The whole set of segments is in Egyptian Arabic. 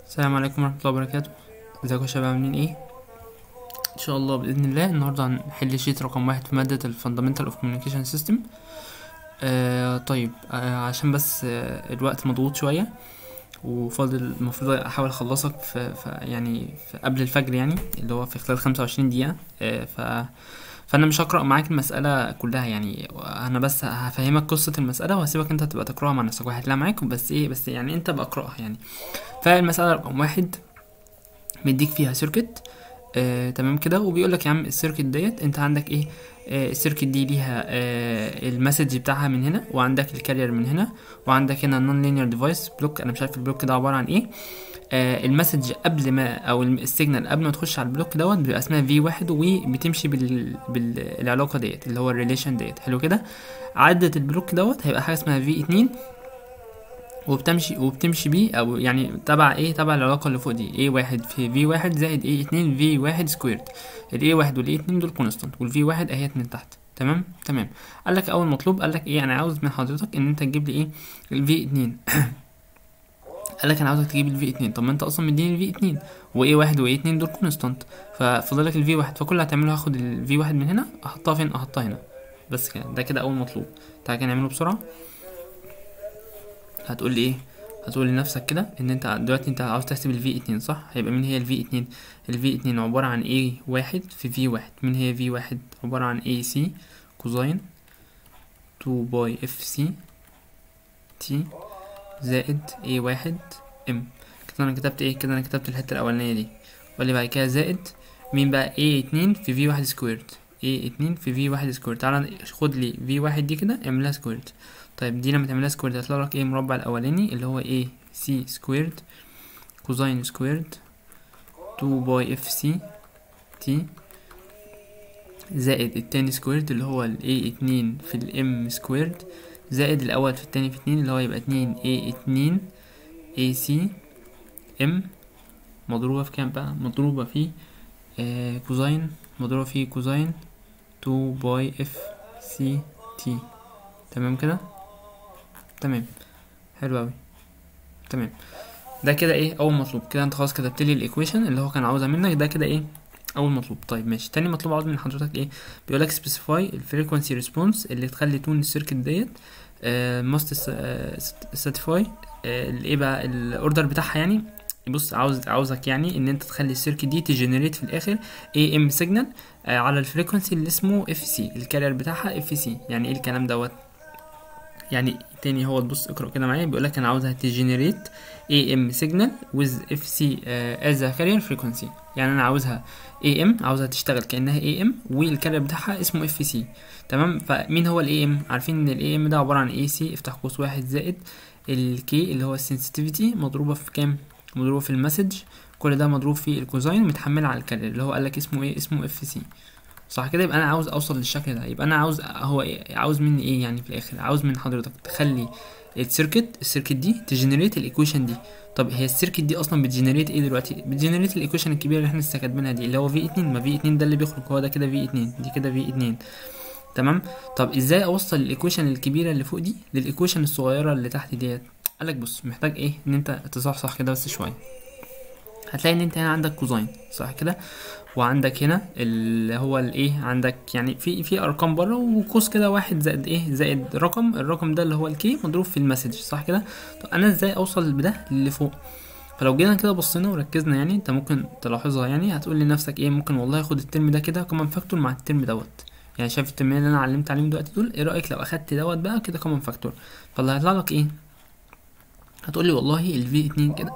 السلام عليكم ورحمة الله وبركاته ازيكم يا شباب عاملين ايه ان شاء الله باذن الله النهارده هنحل شيت رقم واحد في مادة ال Fundamental of Communication System آه طيب آه عشان بس آه الوقت مضغوط شوية وفاضل المفروض احاول اخلصك في, في يعني في قبل الفجر يعني اللي هو في خلال خمسة وعشرين دقيقة آه ف فانا مش هقرا معاك المساله كلها يعني انا بس هفهمك قصه المساله وهسيبك انت تبقى تقراها مع نفسك وهحلها معاك بس ايه بس يعني انت بقى اقراها يعني فالمساله رقم واحد مديك فيها سيركت آه تمام كده وبيقول لك يا عم السيركت ديت انت عندك ايه آه السيركت دي ليها آه المسج بتاعها من هنا وعندك الكارير من هنا وعندك هنا نون لينير ديفايس بلوك انا مش عارف البلوك ده عباره عن ايه آه المسج قبل ما او السيجنال قبل ما تخش على البلوك دوت بيبقى اسمها في واحد وبتمشي بال... بالعلاقه ديت اللي هو الريليشن ديت حلو كده عدة البلوك دوت هيبقى حاجه اسمها في اتنين وبتمشي وبتمشي بيه او يعني تبع ايه تبع العلاقه اللي فوق دي ايه واحد في في واحد زائد ايه اتنين في واحد سكويرد الايه واحد والايه اتنين دول كونستانت والفي واحد اهيت من تحت تمام تمام قال لك اول مطلوب قال لك ايه انا عاوز من حضرتك ان انت تجيب لي ايه الفي اتنين قال لك انا عاوزك تجيب الفي اتنين طب ما انت اصلا مديني الفي اتنين وايه واحد وايه اتنين دول كونستانت ففاضل لك الفي واحد فكل اللي هتعمله هاخد الفي واحد من هنا احطها فين احطها هنا بس كده ده كده اول مطلوب تعالى كده نعمله بسرعه هتقول لي ايه هتقول لنفسك كده ان انت دلوقتي انت عاوز تحسب الفي اتنين صح هيبقى مين هي الفي اتنين الفي اتنين عبارة عن ايه واحد في في واحد مين هي في واحد عبارة عن اي سي كوزاين تو باي اف سي تي زائد اي واحد ام كده انا كتبت ايه كده انا كتبت الحتة الاولانية دي واللي بعد كده زائد مين بقى اي اتنين في في واحد سكويرد اي اتنين في في واحد سكويرد تعالى خد لي في واحد دي كده اعملها سكويرد طيب دي لما تعملها سكويرد هيطلع لك ايه المربع الاولاني اللي هو ايه سي سكويرد كوزاين سكويرد 2 باي اف سي تي زائد التاني سكويرد اللي هو الاي اتنين في الام سكويرد زائد الاول في التاني في اتنين اللي هو يبقى اتنين اي اتنين اي سي ام مضروبة في كام بقى مضروبة في آه كوزاين مضروبة في كوزاين 2 باي اف سي تي تمام كده تمام حلو اوي تمام ده كده ايه اول مطلوب كده انت خلاص كتبت لي الايكويشن اللي هو كان عاوزها منك ده كده ايه اول مطلوب طيب ماشي تاني مطلوب عاوز من حضرتك ايه بيقول لك سبيسيفاي الفريكوانسي ريسبونس اللي تخلي تون السيركت ديت ماست ساتيفاي الايه بقى الاوردر بتاعها يعني بص عاوز عاوزك يعني ان انت تخلي السيركت دي تجنريت في الاخر اي ام سيجنال على الفريكوانسي اللي اسمه اف سي الكارير بتاعها اف سي يعني ايه الكلام دوت يعني تاني هو تبص اقرا كده معايا بيقول لك انا عاوزها تجنريت اي ام سيجنال ويز اف سي از كارير فريكونسي يعني انا عاوزها اي ام عاوزها تشتغل كانها اي ام والكارير بتاعها اسمه اف سي تمام فمين هو الاي ام عارفين ان الاي ام ده عباره عن اي سي افتح قوس واحد زائد الكي اللي هو السنسيتيفيتي مضروبه في كام مضروبه في المسج كل ده مضروب في الكوزاين متحمل على الكارير اللي هو قال لك اسمه ايه اسمه اف سي صح كده يبقى انا عاوز اوصل للشكل ده يبقى انا عاوز هو إيه؟ عاوز مني ايه يعني في الاخر عاوز من حضرتك تخلي السيركت السيركت دي تجنريت الايكويشن دي طب هي السيركت دي اصلا بتجنريت ايه دلوقتي بتجنريت الايكويشن الكبيره اللي احنا لسه كاتبينها دي اللي هو في 2 ما في 2 ده اللي بيخرج هو ده كده في 2 دي كده في 2 تمام طب ازاي اوصل الايكويشن الكبيره اللي فوق دي للايكويشن الصغيره اللي تحت ديت قالك بص محتاج ايه ان انت تصحصح كده بس شويه هتلاقي ان انت هنا عندك كوزاين صح كده وعندك هنا اللي هو الايه عندك يعني في في ارقام بره وقوس كده واحد زائد ايه زائد رقم الرقم ده اللي هو الكي مضروب في المسج صح كده طب انا ازاي اوصل بده اللي فوق فلو جينا كده بصينا وركزنا يعني انت ممكن تلاحظها يعني هتقول لنفسك ايه ممكن والله اخد الترم ده كده كومن فاكتور مع الترم دوت يعني شايف الترمين اللي انا علمت عليهم دلوقتي دول ايه رايك لو اخدت دوت بقى كده كومن فاكتور فاللي هيطلع لك ايه هتقول لي والله الفي اتنين كده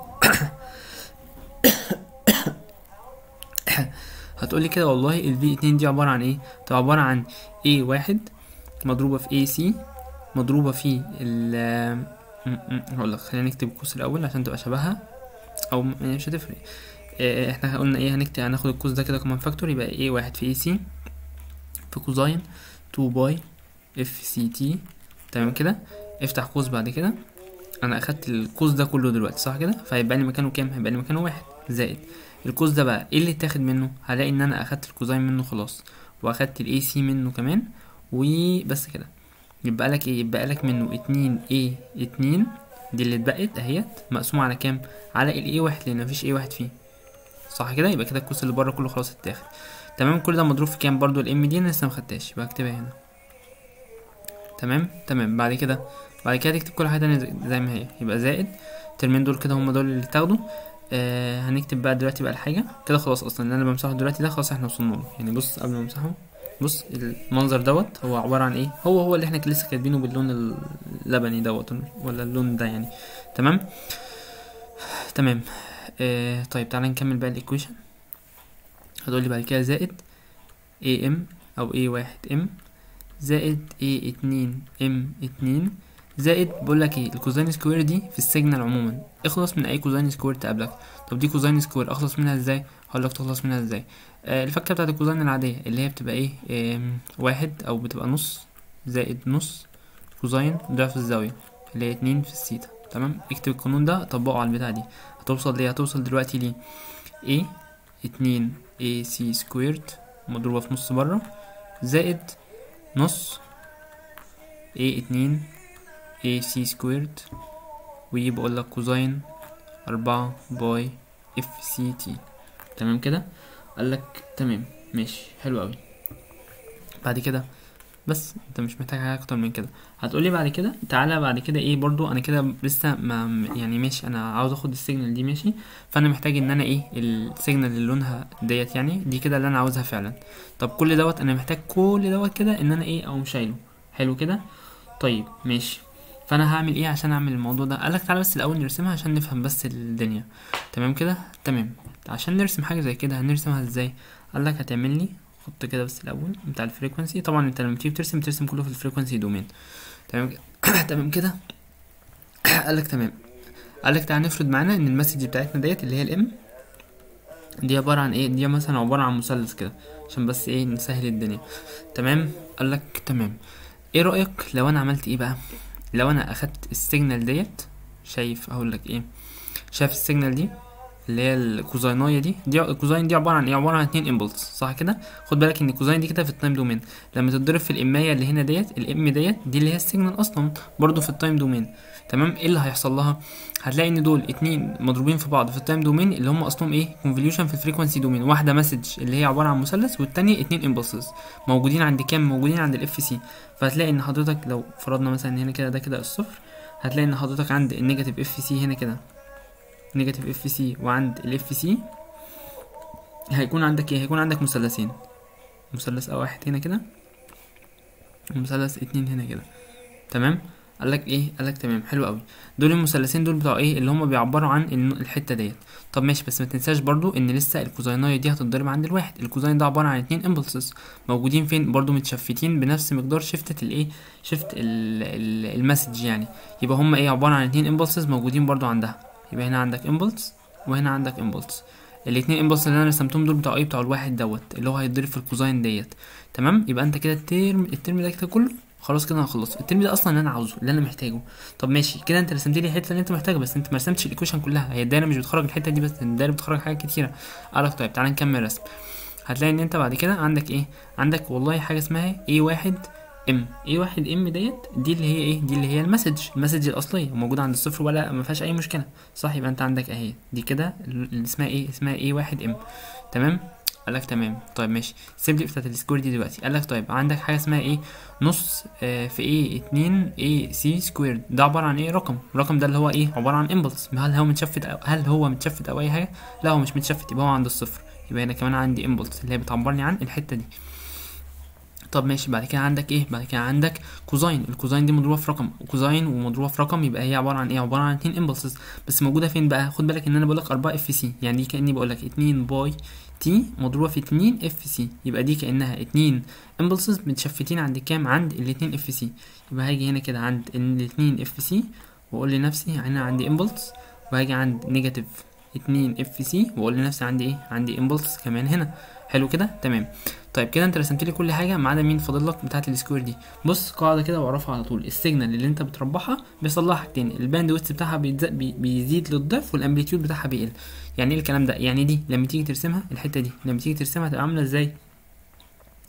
هتقولي كده والله ال V2 دي عبارة عن ايه؟ طب عبارة عن A واحد مضروبة في AC مضروبة في ال هقولك خلينا نكتب القوس الأول عشان تبقى شبهها أو يعني مش هتفرق اه احنا قلنا ايه هنكتب هناخد القوس ده كده كمان فاكتور يبقى A واحد في AC في كوزاين 2 باي اف سي تي تمام كده افتح قوس بعد كده انا اخدت القوس ده كله دلوقتي صح كده فهيبقى لي مكانه كام هيبقى لي مكانه واحد زائد القوس ده بقى ايه اللي اتاخد منه هلاقي ان انا اخدت الكوزاين منه خلاص واخدت الاي سي منه كمان وبس كده يبقى لك ايه يبقى لك منه اتنين ايه اتنين دي اللي اتبقت اهيت مقسومه على كام على الاي واحد لان مفيش اي واحد فيه صح كده يبقى كده الكوس اللي بره كله خلاص اتاخد تمام كل ده مضروب في كام برضو الام دي انا لسه مخدتهاش يبقى اكتبها هنا تمام تمام بعد كده بعد كده تكتب كل حاجه تانية زي- زي ما هي يبقى زائد الترمين دول كده هم دول اللي تاخدوا آه هنكتب بقى دلوقتي بقى الحاجه كده خلاص اصلا اللي انا بمسحه دلوقتي ده خلاص احنا وصلنا له يعني بص قبل ما امسحه بص المنظر دوت هو عباره عن ايه هو هو اللي احنا لسه كاتبينه باللون اللبني دوت ولا اللون ده يعني تمام تمام آه طيب تعالى نكمل بقى الايكويشن هتقولي بعد كده زائد اي ام او اي واحد ام زائد اي اتنين ام اتنين زائد بقول لك ايه الكوزين سكوير دي في السيجنال عموما اخلص من اي كوزين سكوير تقابلك طب دي كوزين سكوير اخلص منها ازاي هقول لك تخلص منها ازاي آه الفكه بتاعت الكوزين العاديه اللي هي بتبقى ايه آم، واحد او بتبقى نص زائد نص كوزين ضعف الزاويه اللي هي اتنين في السيتا تمام اكتب القانون ده طبقه على البتاع دي هتوصل ليه هتوصل دلوقتي ليه a اتنين a c سكويرد مضروبة في نص بره زائد نص a اتنين a c سكويرد ويبقى لك كوزين أربعة باي اف سي تي تمام كده قالك تمام ماشي حلو أوي بعد كده بس انت مش محتاج حاجه اكتر من كده هتقولي بعد كده تعالى بعد كده ايه برضو انا كده لسه ما يعني ماشي انا عاوز اخد السيجنال دي ماشي فانا محتاج ان انا ايه السيجنال اللي لونها ديت يعني دي كده اللي انا عاوزها فعلا طب كل دوت انا محتاج كل دوت كده ان انا ايه اقوم شايله حلو كده طيب ماشي فانا هعمل ايه عشان اعمل الموضوع ده قالك تعالى بس الاول نرسمها عشان نفهم بس الدنيا تمام كده تمام عشان نرسم حاجه زي كده هنرسمها ازاي قالك هتعمل لي حط كده بس الاول بتاع الفريكونسي طبعا انت لما تيجي ترسم ترسم كله في الفريكونسي دومين تمام كده تمام كده قالك تمام قالك تعالى نفرض معانا ان المسج بتاعتنا ديت اللي هي الام دي عبارة عن ايه دي مثلا عبارة عن مثلث كده عشان بس ايه نسهل الدنيا تمام قالك تمام ايه رأيك لو انا عملت ايه بقى لو انا اخدت السيجنال ديت شايف اقول لك ايه شايف السيجنال دي اللي هي الكوزاينايه دي دي الكوزاين دي عباره عن ايه عباره عن اتنين امبلس صح كده خد بالك ان الكوزاين دي كده في التايم دومين لما تتضرب في الامايه اللي هنا ديت الام ديت دي اللي هي السيجنال اصلا برضو في التايم دومين تمام ايه اللي هيحصل لها هتلاقي ان دول اتنين مضروبين في بعض في التايم دومين اللي هم اصلهم ايه كونفوليوشن في الفريكونسي دومين واحده مسج اللي هي عباره عن مثلث والتانية اتنين امبلسز موجودين عند كام موجودين عند الاف سي فهتلاقي ان حضرتك لو فرضنا مثلا هنا كده ده كده الصفر هتلاقي ان حضرتك عند النيجاتيف اف سي هنا كده نيجاتيف اف سي وعند الاف سي هيكون عندك ايه هيكون عندك مثلثين مثلث او واحد هنا كده ومثلث اتنين هنا كده تمام قالك ايه قالك تمام حلو قوي دول المثلثين دول بتوع ايه اللي هم بيعبروا عن الن- الحته ديت طب ماشي بس ما تنساش برضو ان لسه الكوزاينايه دي هتتضرب عند الواحد الكوزاين ده عباره عن اتنين امبلسز موجودين فين برضو متشفتين بنفس مقدار شفتة الايه شفت ال- ال- المسج يعني يبقى هم ايه عباره عن اتنين امبلسز موجودين برضو عندها يبقى هنا عندك امبلس وهنا عندك امبلس الاتنين امبلس اللي انا رسمتهم دول بتوع ايه بتوع الواحد دوت اللي هو هيتضرب في الكوزاين ديت تمام يبقى انت كده الترم الترم ده كده كله خلاص كده انا خلصت الترم ده اصلا اللي انا عاوزه اللي انا محتاجه طب ماشي كده انت رسمت لي الحته اللي انت محتاجها بس انت ما رسمتش الايكويشن كلها هي الدايره مش بتخرج الحته دي بس الدايره بتخرج حاجات كتيره قالك طيب تعالى نكمل رسم هتلاقي ان انت بعد كده عندك ايه عندك والله حاجه اسمها ايه واحد ام ايه واحد ام ديت دي اللي هي ايه دي اللي هي المسج المسج الاصليه موجوده عند الصفر ولا ما فيهاش اي مشكله صح يبقى انت عندك اهي دي كده اللي اسمها ايه اسمها ايه واحد ام تمام قالك تمام طيب ماشي سيب لي بتاعت السكوير دي دلوقتي قالك طيب عندك حاجه اسمها ايه نص آه في ايه اتنين ايه سي سكوير ده عباره عن ايه رقم الرقم ده اللي هو ايه عباره عن امبلس هل هو متشفت أو هل هو متشفت او اي حاجه لا هو مش متشفت يبقى هو عند الصفر يبقى هنا كمان عندي امبلس اللي هي بتعبرني عن الحته دي طب ماشي بعد كده عندك ايه بعد كده عندك كوزاين الكوزاين دي مضروبه في رقم كوزاين ومضروبه في رقم يبقى هي عباره عن ايه عباره عن اتنين امبلسز بس موجوده فين بقى خد بالك ان انا بقول لك 4 اف سي يعني دي كاني بقول لك 2 باي تي مضروبه في 2 اف سي يبقى دي كانها 2 امبلسز متشفتين عند كام عند الاتنين اف سي يبقى هاجي هنا كده عند الاتنين اف سي واقول لنفسي هنا عندي امبلس وهاجي عند نيجاتيف 2 اف سي واقول لنفسي عندي ايه عندي امبلس كمان هنا حلو كده تمام طيب كده انت رسمت لي كل حاجه ما عدا مين فاضل لك بتاعه السكوير دي بص قاعده كده واعرفها على طول السيجنال اللي انت بتربحها بيحصل لها حاجتين الباند ويدث بتاعها بيتز- بي- بيزيد للضعف والامبليتيود بتاعها بيقل يعني ايه الكلام ده يعني دي لما تيجي ترسمها الحته دي لما تيجي ترسمها هتبقى عامله ازاي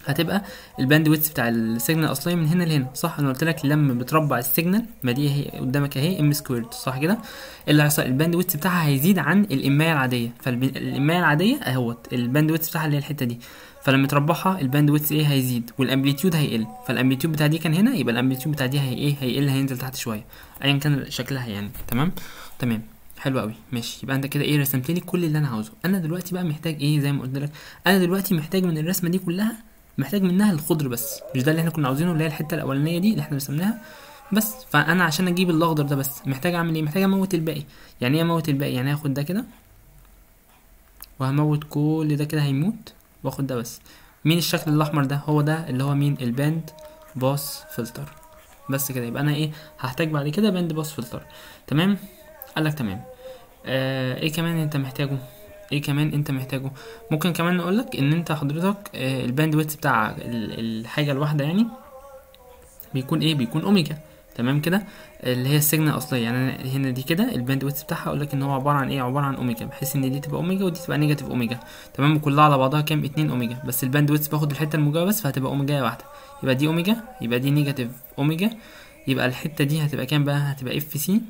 هتبقى الباند ويتس بتاع السيجنال الاصليه من هنا لهنا صح انا قلت لك لما بتربع السيجنال ما دي هي قدامك اهي ام سكويرد صح كده اللي هيحصل الباند ويتس بتاعها هيزيد عن الامايه العاديه فالامايه العاديه اهوت الباند ويتس بتاعها اللي هي الحته دي فلما تربعها الباند ويتس ايه هيزيد والامبليتيود هيقل فالامبليتيود بتاع دي كان هنا يبقى الامبليتيود بتاع دي هي ايه هيقل هينزل تحت شويه ايا كان شكلها يعني تمام تمام حلو قوي ماشي يبقى انت كده ايه رسمت لي كل اللي انا عاوزه انا دلوقتي بقى محتاج ايه زي ما قلت لك انا دلوقتي محتاج من الرسمه دي كلها محتاج منها الخضر بس مش ده اللي احنا كنا عاوزينه اللي هي الحته الاولانيه دي اللي احنا رسمناها بس فانا عشان اجيب الاخضر ده بس محتاج اعمل ايه محتاج اموت الباقي يعني ايه اموت الباقي يعني هاخد ده كده وهموت كل ده كده هيموت واخد ده بس مين الشكل الاحمر ده هو ده اللي هو مين الباند باس فلتر بس كده يبقى انا ايه هحتاج بعد كده باند باس فلتر تمام قالك تمام آه ايه كمان انت محتاجه ايه كمان انت محتاجه ممكن كمان نقولك ان انت حضرتك آه الباند ويدث بتاع ال- الحاجه الواحده يعني بيكون ايه بيكون اوميجا تمام كده اللي هي السيجنال الاصليه يعني أنا هنا دي كده الباند ويدث بتاعها اقول لك ان هو عباره عن ايه عباره عن اوميجا بحيث ان دي تبقى اوميجا ودي تبقى نيجاتيف اوميجا تمام كلها على بعضها كام اتنين اوميجا بس الباند ويدث باخد الحته الموجبه بس فهتبقى اوميجا واحده يبقى دي اوميجا يبقى دي نيجاتيف اوميجا يبقى الحته دي هتبقى كام بقى هتبقى اف سي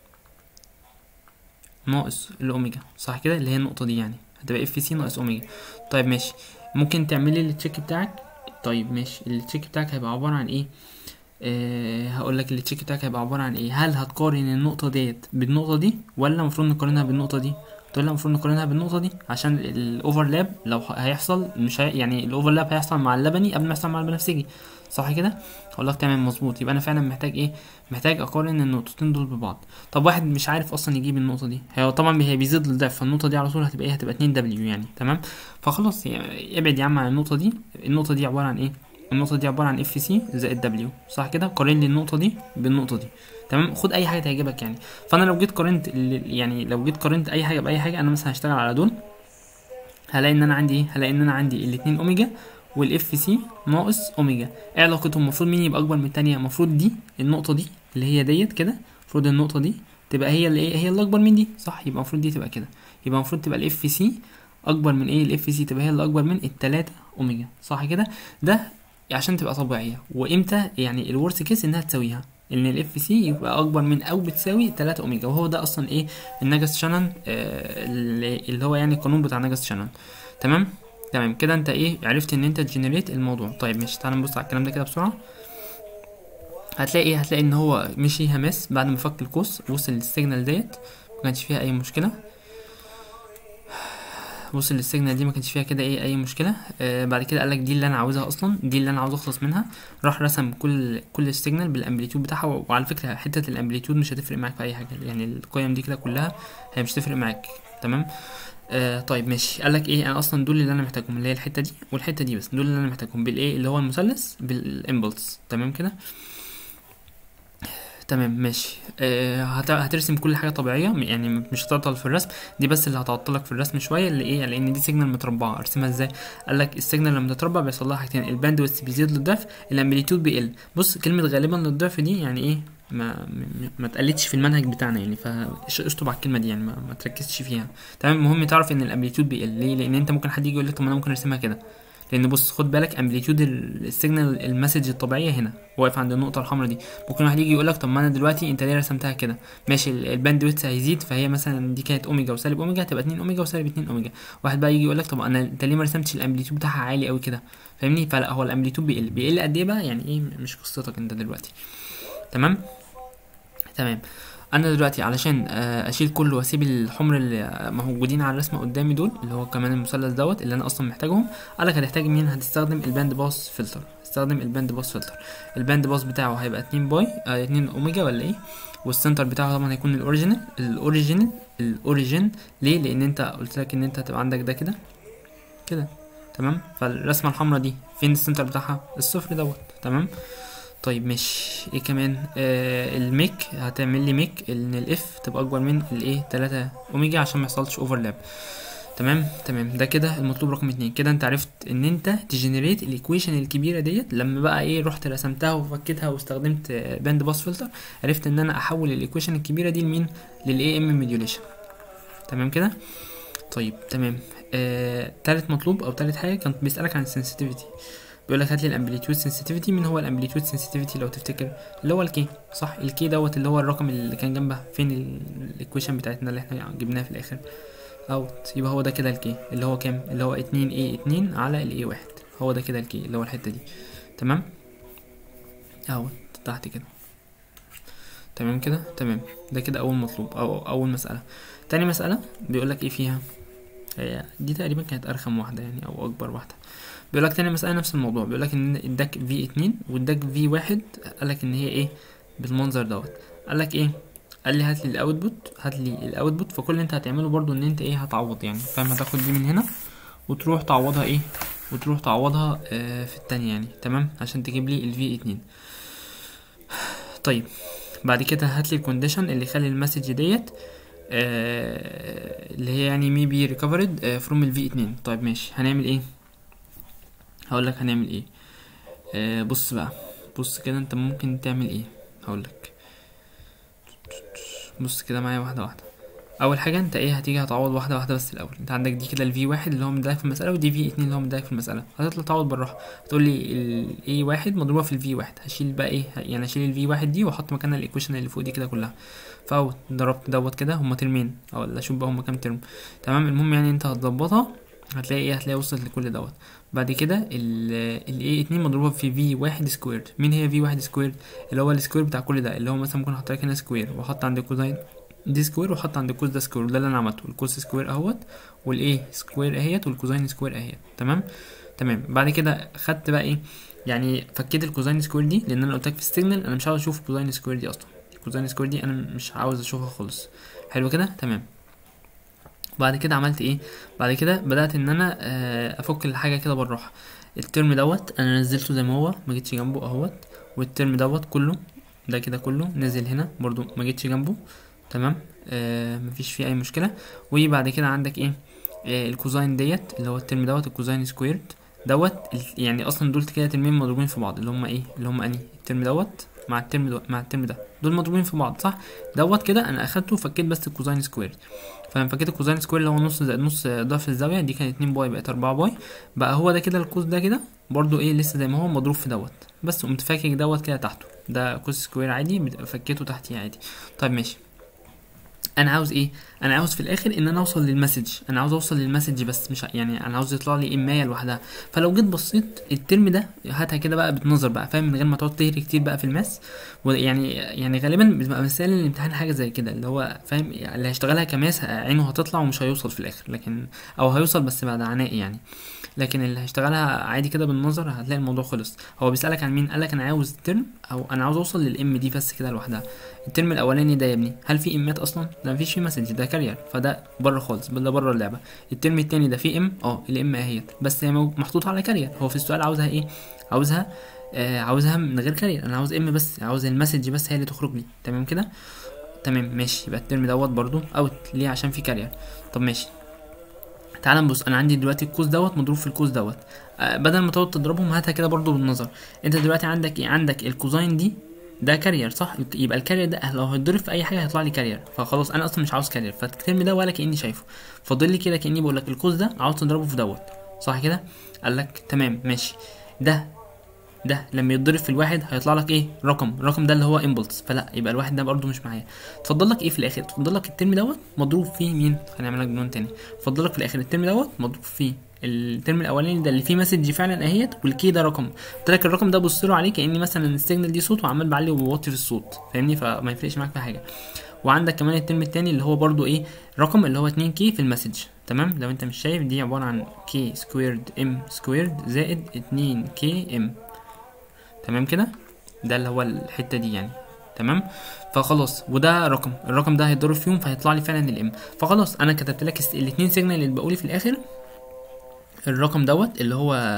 ناقص الاوميجا صح كده اللي هي النقطه دي يعني هتبقى اف سي ناقص اوميجا طيب ماشي ممكن تعملي التشيك بتاعك طيب ماشي التشيك بتاعك هيبقى عباره عن ايه أه هقول لك التشيك بتاعك هيبقى عباره عن ايه هل هتقارن النقطه ديت بالنقطه دي ولا المفروض نقارنها بالنقطه دي تقول لها المفروض نقارنها بالنقطه دي عشان الاوفرلاب لو هيحصل مش هي يعني الاوفرلاب هيحصل مع اللبني قبل ما يحصل مع البنفسجي صح كده اقول لك تمام مظبوط يبقى انا فعلا محتاج ايه محتاج اقارن النقطتين دول ببعض طب واحد مش عارف اصلا يجيب النقطه دي هي طبعا هي بيزيد للضعف فالنقطه دي على طول هتبقى ايه هتبقى 2 دبليو يعني تمام فخلاص يعني ابعد يا عم عن النقطه دي النقطه دي عباره عن ايه النقطه دي عباره عن اف سي زائد دبليو صح كده قارن لي النقطه دي بالنقطه دي تمام خد اي حاجه تعجبك يعني فانا لو جيت قارنت ال- يعني لو جيت قارنت اي حاجه باي حاجه انا مثلا هشتغل على دول هلاقي ان انا عندي ايه هلاقي ان انا عندي الاتنين اوميجا والاف سي ناقص اوميجا ايه علاقتهم المفروض مين يبقى اكبر من التانية المفروض دي النقطه دي اللي هي ديت كده المفروض النقطه دي تبقى هي اللي ايه هي اللي اكبر من دي صح يبقى المفروض دي تبقى كده يبقى المفروض تبقى الاف سي اكبر من ايه الاف سي تبقى هي اللي اكبر من التلاتة اوميجا صح كده ده عشان تبقى طبيعيه وامتى يعني الورست كيس انها تساويها ان الاف سي يبقى اكبر من او بتساوي 3 اوميجا وهو ده اصلا ايه النجس شانون آه اللي اللي هو يعني القانون بتاع نجس شانون تمام تمام كده انت ايه عرفت ان انت تجنريت الموضوع طيب ماشي تعال نبص على الكلام ده كده بسرعه هتلاقي ايه هتلاقي ان هو مشي هماس بعد ما فك القوس وصل للسيجنال ديت ما كانش فيها اي مشكله وصل للسيجنال دي ما كانش فيها كده ايه اي مشكله آه بعد كده قالك دي اللي انا عاوزها اصلا دي اللي انا عاوز اخلص منها راح رسم كل كل السيجنال بالامبليتيود بتاعها و- وعلى فكره حته الامبليتيود مش هتفرق معاك في اي حاجه يعني القيم دي كده كلها هي مش هتفرق معاك تمام آه طيب ماشي قالك ايه انا اصلا دول اللي انا محتاجهم اللي هي الحته دي والحته دي بس دول اللي انا محتاجهم بالايه اللي هو المثلث بالامبلس تمام كده تمام ماشي آه هت- هترسم كل حاجه طبيعيه م- يعني م- مش هتعطل في الرسم دي بس اللي هتعطلك في الرسم شويه اللي ايه لان دي سيجنال متربعه ارسمها ازاي قال لك السيجنال لما تتربع بيحصل لها حاجتين الباند ويدث بيزيد للضعف الامبليتيود بيقل بص كلمه غالبا للضعف دي يعني ايه ما م- ما اتقالتش في المنهج بتاعنا يعني فاشطب على الكلمه دي يعني ما, ما تركزش فيها تمام المهم تعرف ان الامبليتيود بيقل ليه لان انت ممكن حد يجي يقول لك طب ما انا ممكن ارسمها كده لان بص خد بالك امبليتيود السيجنال المسج الطبيعيه هنا واقف عند النقطه الحمراء دي ممكن واحد يجي يقول لك طب ما انا دلوقتي انت ليه رسمتها كده ماشي ال- الباند ويدث هيزيد فهي مثلا دي كانت اوميجا وسالب اوميجا هتبقى 2 اوميجا وسالب 2 اوميجا واحد بقى يجي يقول لك طب انا انت ليه ما رسمتش الامبليتيود بتاعها عالي قوي كده فاهمني فلا هو الامبليتيود بيقل بيقل قد ايه بقى يعني ايه مش قصتك انت دلوقتي تمام تمام انا دلوقتي علشان آه، اشيل كل واسيب الحمر اللي موجودين على الرسمه قدامي دول اللي هو كمان المثلث دوت اللي انا اصلا محتاجهم قالك هتحتاج مين هتستخدم الباند باس فلتر استخدم الباند باس فلتر الباند باس بتاعه هيبقى 2 باي آه 2 اوميجا ولا ايه والسنتر بتاعه طبعا هيكون الاوريجينال الاوريجينال الاوريجين ليه لان انت قلت لك ان انت هتبقى عندك ده كده كده تمام فالرسمه الحمراء دي فين السنتر بتاعها الصفر دوت تمام طيب مش ايه كمان آه الميك هتعمل لي ميك ان الاف تبقى اكبر من الايه 3 اوميجا عشان ما يحصلش اوفرلاب تمام تمام ده كده المطلوب رقم اتنين كده انت عرفت ان انت تجنريت الايكويشن الكبيره ديت لما بقى ايه رحت رسمتها وفكيتها واستخدمت باند باس فلتر عرفت ان انا احول الايكويشن الكبيره دي لمين للاي ام موديوليشن تمام كده طيب تمام آه، تالت مطلوب او تالت حاجه كانت بيسالك عن السنسيتيفيتي بيقول لك هات لي الامبليتيود سنسيتيفيتي مين هو الامبليتيود سنسيتيفيتي لو تفتكر اللي هو الكي صح الكي دوت اللي هو الرقم اللي كان جنبها فين الايكويشن بتاعتنا اللي احنا جبناها في الاخر اوت يبقى هو ده كده الكي اللي هو كام اللي هو 2 a 2 على ال a 1 هو ده كده الكي اللي هو الحته دي تمام اهو تحت كده تمام كده تمام ده كده اول مطلوب او اول مساله تاني مساله بيقول لك ايه فيها هي دي تقريبا كانت ارخم واحده يعني او اكبر واحده بيقول لك تاني مساله نفس الموضوع بيقول لك ان اداك في 2 واداك في 1 قال لك ان هي ايه بالمنظر دوت قال لك ايه قال لي هات لي الاوتبوت هات لي الاوتبوت فكل اللي انت هتعمله برضو ان انت ايه هتعوض يعني فاهم هتاخد دي من هنا وتروح تعوضها ايه وتروح تعوضها آه في التانية يعني تمام عشان تجيب لي الفي 2 طيب بعد كده هات لي الكونديشن اللي يخلي المسج ديت آه اللي هي يعني مي بي ريكفرد فروم الفي 2 طيب ماشي هنعمل ايه هقول لك هنعمل ايه آه بص بقى بص كده انت ممكن تعمل ايه هقول لك بص كده معايا واحده واحده اول حاجه انت ايه هتيجي هتعوض واحده واحده بس الاول انت عندك دي كده الفي واحد اللي هو مديلك في المساله ودي في اتنين اللي هو مديلك في المساله هتطلع تعوض بالراحه هتقول لي الاي واحد مضروبه في الفي واحد هشيل بقى ايه يعني هشيل الفي واحد دي واحط مكانها الايكويشن اللي فوق دي كده كلها فاوت ضربت دوت كده هما ترمين او ولا اشوف بقى هما كام ترم تمام المهم يعني انت هتظبطها هتلاقي ايه هتلاقي وصلت لكل دوت بعد كده ال اي 2 مضروبه في في واحد سكوير مين هي في واحد سكوير اللي هو السكوير بتاع كل ده اللي هو مثلا ممكن احط لك هنا سكوير واحط عند كوزين دي سكوير واحط عند الكوز ده سكوير ده اللي انا عملته الكوس سكوير اهوت والايه سكوير اهيت والكوزين سكوير اهيت تمام تمام بعد كده خدت بقى ايه يعني فكيت الكوزين سكوير دي لان انا قلت لك في السيجنال انا مش عاوز اشوف الكوزين سكوير دي اصلا الكوزين سكوير دي انا مش عاوز اشوفها خالص حلو كده تمام بعد كده عملت ايه بعد كده بدات ان انا افك الحاجه كده بالراحه الترم دوت انا نزلته زي ما هو ما جيتش جنبه اهوت والترم دوت كله ده كده كله نزل هنا برضو ما جيتش جنبه تمام آه مفيش فيه اي مشكله وبعد كده عندك ايه آه الكوزاين ديت اللي هو الترم دوت الكوزاين سكويرد دوت يعني اصلا دول كده ترمين مضروبين في بعض اللي هم ايه اللي هم اني الترم دوت مع الترم دوت مع الترم ده دول مضروبين في بعض صح دوت كده انا اخدته وفكيت بس الكوزاين سكويرد فانا فكيت الكوزاين سكوير اللي هو نص زائد نص ضعف الزاويه دي كانت 2 باي بقت 4 باي بقى هو ده كده القوس ده كده برضو ايه لسه زي ما هو مضروب في دوت بس قمت فاكك دوت كده تحته ده قوس سكوير عادي فكيته تحتيه عادي طيب ماشي انا عاوز ايه انا عاوز في الاخر ان انا اوصل للمسج انا عاوز اوصل للمسج بس مش يعني انا عاوز يطلع لي امايه لوحدها فلو جيت بصيت الترم ده هاتها كده بقى بتنظر بقى فاهم من غير ما تقعد تهري كتير بقى في الماس ويعني يعني غالبا بتبقى مسائل الامتحان حاجه زي كده اللي هو فاهم يعني اللي هيشتغلها كماس عينه هتطلع ومش هيوصل في الاخر لكن او هيوصل بس بعد عناء يعني لكن اللي هيشتغلها عادي كده بالنظر هتلاقي الموضوع خلص هو بيسالك عن مين قالك انا عاوز الترم او انا عاوز اوصل للام دي بس كده لوحدها الترم الاولاني ده يا ابني هل في امات اصلا ده مفيش فيه مسج ده كارير فده بره خالص ده بره اللعبه الترم التاني ده فيه ام اه الام اهيت بس هي محطوطه على كارير هو في السؤال عاوزها ايه عاوزها آه عاوزها من غير كارير انا عاوز ام بس عاوز المسج بس هي اللي تخرج لي تمام كده تمام ماشي يبقى الترم دوت برضو اوت ليه عشان في كارير طب ماشي تعال نبص انا عندي دلوقتي الكوز دوت مضروب في الكوز دوت آه بدل ما تقعد تضربهم هاتها كده برضو بالنظر انت دلوقتي عندك ايه عندك الكوزاين دي ده كارير صح يبقى الكارير ده لو هيتضرب في اي حاجه هيطلع لي كارير فخلاص انا اصلا مش عاوز كارير فالترم ده ولا كاني شايفه فاضل لي كده كاني بقول لك الكوز ده عاوز تضربه في دوت صح كده قال لك تمام ماشي ده ده لما يتضرب في الواحد هيطلع لك ايه رقم الرقم ده اللي هو امبلس فلا يبقى الواحد ده برضو مش معايا اتفضل لك ايه في الاخر اتفضل لك الترم دوت مضروب فيه مين هنعمل لك بنون تاني اتفضل لك في الاخر الترم دوت مضروب فيه الترم الاولاني ده اللي فيه مسج فعلا اهيت والكي ده رقم قلت لك الرقم ده بص له عليه كاني مثلا السيجنال دي صوت وعمال بعلي وبوطي في الصوت فاهمني فما يفرقش معاك في حاجه وعندك كمان الترم التاني اللي هو برضو ايه رقم اللي هو 2 كي في المسج تمام لو انت مش شايف دي عباره عن كي سكويرد ام سكويرد زائد 2 كي ام تمام كده ده اللي هو الحته دي يعني تمام فخلاص وده رقم الرقم ده هيتضرب فيهم فهيطلع لي فعلا الام فخلاص انا كتبت لك الاثنين سيجنال اللي بقولي في الاخر الرقم دوت اللي هو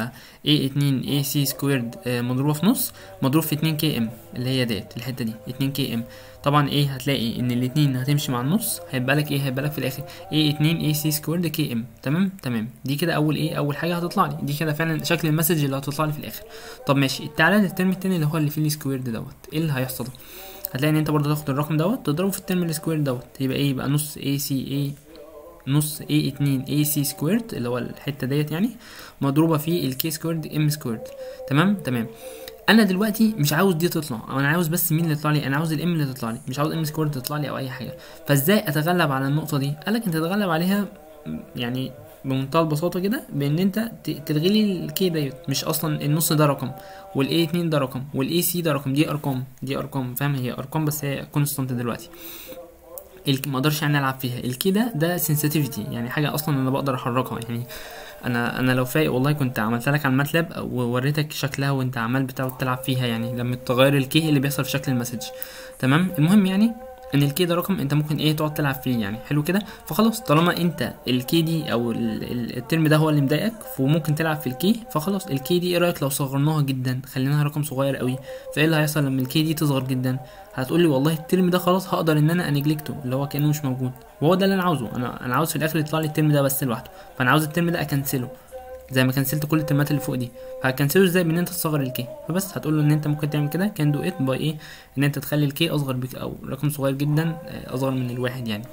A2 AC سكويرد مضروبة في نص مضروب في 2 كي ام اللي هي ديت الحتة دي 2 كي ام طبعا ايه هتلاقي ان الاتنين هتمشي مع النص هيبقى لك ايه هيبقى لك في الاخر A2 AC سكويرد كي ام تمام تمام دي كده اول ايه اول حاجة هتطلع لي دي كده فعلا شكل المسج اللي هتطلع لي في الاخر طب ماشي تعالى للترم التاني اللي هو اللي فيه السكويرد دوت ايه اللي هيحصل هتلاقي ان انت برضه تاخد الرقم دوت تضربه في الترم السكوير دوت يبقى ايه يبقى نص اي سي اي نص a 2 a c سكويرد اللي هو الحته ديت يعني مضروبه في الكي سكويرد ام سكويرد تمام تمام انا دلوقتي مش عاوز دي تطلع او انا عاوز بس مين اللي يطلع لي انا عاوز الام اللي تطلع لي مش عاوز ام سكويرد تطلع لي او اي حاجه فازاي اتغلب على النقطه دي قال لك انت تتغلب عليها يعني بمنتهى البساطه كده بان انت ت- تلغي لي الكي ديت مش اصلا النص ده رقم والاي 2 ده رقم والاي سي ده رقم دي ارقام دي ارقام فاهم هي ارقام بس هي كونستانت دلوقتي الك- ما اقدرش يعني العب فيها الكي ده ده سنسيتيفيتي يعني حاجه اصلا انا بقدر احركها يعني انا انا لو فايق والله كنت عملت لك على الماتلاب ووريتك شكلها وانت عمال بتقعد تلعب فيها يعني لما تغير الكي إيه اللي بيحصل في شكل المسج تمام المهم يعني ان الكي ده رقم انت ممكن ايه تقعد تلعب فيه يعني حلو كده فخلاص طالما انت الكي دي او ال- ال- الترم ده هو اللي مضايقك وممكن تلعب في الكي فخلاص الكي دي ايه رايك لو صغرناها جدا خليناها رقم صغير قوي فايه اللي هيحصل لما الكي دي تصغر جدا هتقول لي والله الترم ده خلاص هقدر ان انا انجلكته اللي هو كانه مش موجود وهو ده اللي انا عاوزه انا انا عاوز في الاخر يطلع لي الترم ده بس لوحده فانا عاوز الترم ده اكنسله زي ما كنسلت كل الترمات اللي فوق دي فهكنسله ازاي بان انت تصغر الكي فبس هتقول له ان انت ممكن تعمل كده كان دو ات باي ايه ان انت تخلي الكي اصغر بك او رقم صغير جدا آه، اصغر من الواحد يعني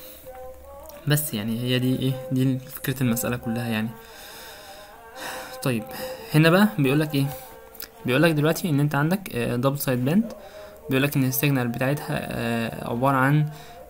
بس يعني هي دي ايه دي فكرة المسألة كلها يعني طيب هنا بقى بيقولك ايه بيقولك دلوقتي ان انت عندك دبل سايد باند بيقولك ان السيجنال بتاعتها آه، عبارة عن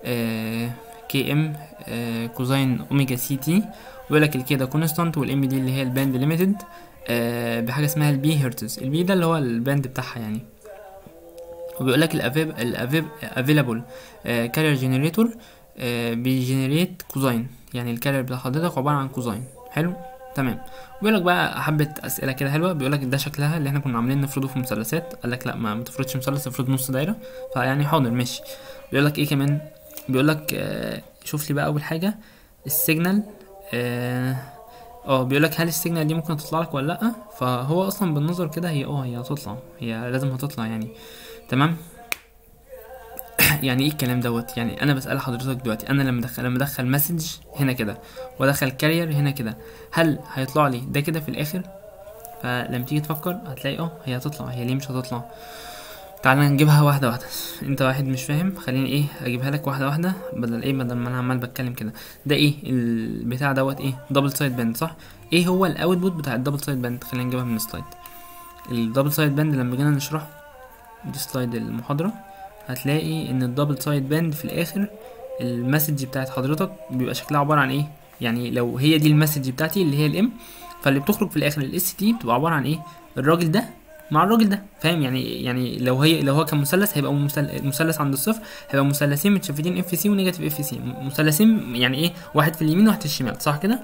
كي ام كوزين اوميجا سي تي ويقول لك الكي ده كونستانت والام دي اللي هي الباند ليميتد بحاجه اسمها البي هرتز البي ده اللي هو الباند بتاعها يعني وبيقول لك الافيلابل كارير جنريتور بيجنريت كوزين يعني الكارير بتاع حضرتك عباره عن كوزين حلو تمام بيقول لك بقى حبه اسئله كده حلوه بيقول لك ده شكلها اللي احنا كنا عاملين نفرضه في مثلثات قال لك لا ما ما تفرضش مثلث افرض نص دايره فيعني حاضر ماشي بيقول لك ايه كمان بيقول لك آه شوف لي بقى اول حاجه السيجنال اه آه، بيقول لك هل السيجنال دي ممكن تطلع لك ولا لا فهو اصلا بالنظر كده هي اه هي هتطلع هي لازم هتطلع يعني تمام يعني ايه الكلام دوت يعني انا بسال حضرتك دلوقتي انا لما ادخل لما ادخل مسج هنا كده وادخل كارير هنا كده هل هيطلع لي ده كده في الاخر فلما تيجي تفكر هتلاقي اه هي هتطلع هي ليه مش هتطلع تعالى نجيبها واحده واحده انت واحد مش فاهم خليني ايه اجيبها لك واحده واحده بدل ايه بدل ما انا عمال بتكلم كده ده ايه البتاع دوت ايه دبل سايد باند صح ايه هو الاوتبوت بتاع الدبل سايد باند خلينا نجيبها من السلايد الدبل سايد باند لما جينا نشرح دي سلايد المحاضره هتلاقي ان الدبل سايد باند في الاخر المسج بتاعت حضرتك بيبقى شكلها عباره عن ايه يعني لو هي دي المسج بتاعتي اللي هي الام فاللي بتخرج في الاخر الاس تي بتبقى عباره عن ايه الراجل ده مع الراجل ده فاهم يعني يعني لو هي لو هو كان مثلث هيبقى مثل- مثلث عند الصفر هيبقى مثلثين متشفتين اف سي ونيجاتيف اف سي مثلثين يعني ايه واحد في اليمين وواحد في الشمال صح كده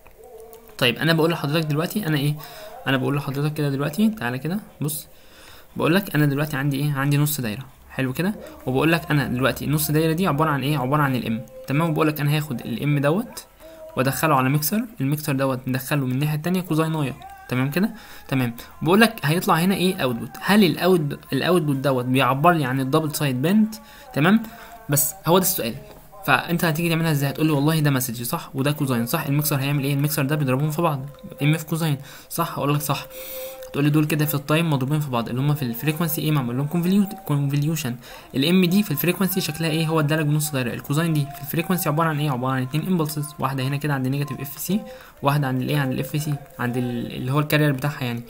طيب انا بقول لحضرتك دلوقتي انا ايه انا بقول لحضرتك كده دلوقتي تعالى كده بص بقول لك انا دلوقتي عندي ايه عندي نص دايره حلو كده وبقول لك انا دلوقتي النص دايره دي عباره عن ايه عباره عن الام تمام وبقول لك انا هاخد الام دوت وادخله على ميكسر الميكسر دوت ندخله من الناحيه التانية كوزاينايه تمام كده تمام بقول لك هيطلع هنا ايه اوتبوت هل الاوت الاوتبوت دوت بيعبر لي عن الدبل سايد باند تمام بس هو ده السؤال فانت هتيجي تعملها ازاي هتقول لي والله ده مسج صح وده كوزاين صح الميكسر هيعمل ايه الميكسر ده بيضربهم في بعض ام في كوزاين صح هقول لك صح هتقول لي دول كده في التايم مضروبين في بعض اللي هم في الفريكونسي ايه معمول لهم كونفوليوشن الام دي في الفريكونسي شكلها ايه هو ادالك بنص دايره الكوزاين دي في الفريكونسي عباره عن ايه عباره عن اتنين امبلسز واحده هنا كده عند نيجاتيف اف سي واحده عند الايه عند الاف سي عند ال- اللي هو الكارير بتاعها يعني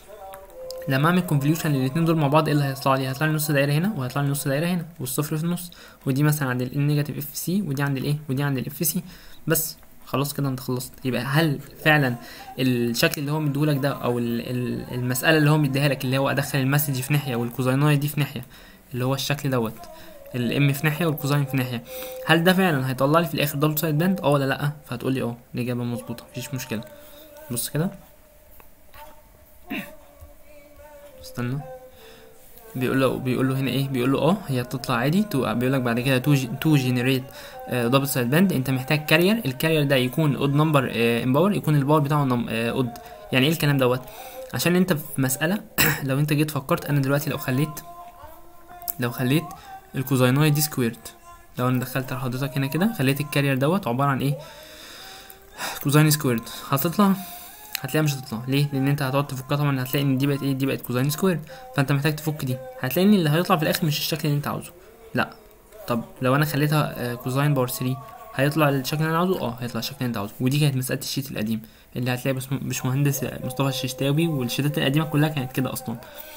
لما اعمل كونفوليوشن للاتنين دول مع بعض ايه اللي هيطلع لي هيطلع لي نص دايره هنا وهيطلع لي نص دايره هنا والصفر في النص ودي مثلا عند النيجاتيف اف سي ودي عند الايه ودي عند الاف سي بس خلاص كده انت خلصت يبقى هل فعلا الشكل اللي هو مديهولك ده او ال- ال- المساله اللي هو مديها لك اللي هو ادخل المسج في ناحيه والكوزاينايه دي في ناحيه اللي هو الشكل دوت الام في ناحيه والكوزاين في ناحيه هل ده فعلا هيطلع لي في الاخر دبل سايد باند اه ولا لا فهتقول لي اه الاجابه مظبوطه مفيش مشكله بص كده استنى بيقول له بيقول له هنا ايه بيقول له اه هي بتطلع عادي تو بيقول لك بعد كده تو تو جنريت دبل سايد باند انت محتاج كارير الكارير ده يكون اود نمبر ان باور يكون الباور بتاعه اود يعني ايه الكلام دوت عشان انت في مساله لو انت جيت فكرت انا دلوقتي لو خليت لو خليت الكوزايناي دي سكويرد لو انا دخلت لحضرتك هنا كده خليت الكارير دوت عباره عن ايه كوزاين سكويرد هتطلع هتلاقيها مش هتطلع ليه لان انت هتقعد تفكها طبعا هتلاقي ان دي بقت ايه دي بقت كوزاين سكويرد فانت محتاج تفك دي هتلاقي ان اللي هيطلع في الاخر مش الشكل اللي انت عاوزه لا طب لو انا خليتها آه، كوزاين باور 3 هيطلع الشكل اللي انا عاوزه اه هيطلع الشكل اللي انت عاوزه ودي كانت مساله الشيت القديم اللي هتلاقي بس باشمهندس مصطفى الششتاوي والشيتات القديمه كلها كانت كده اصلا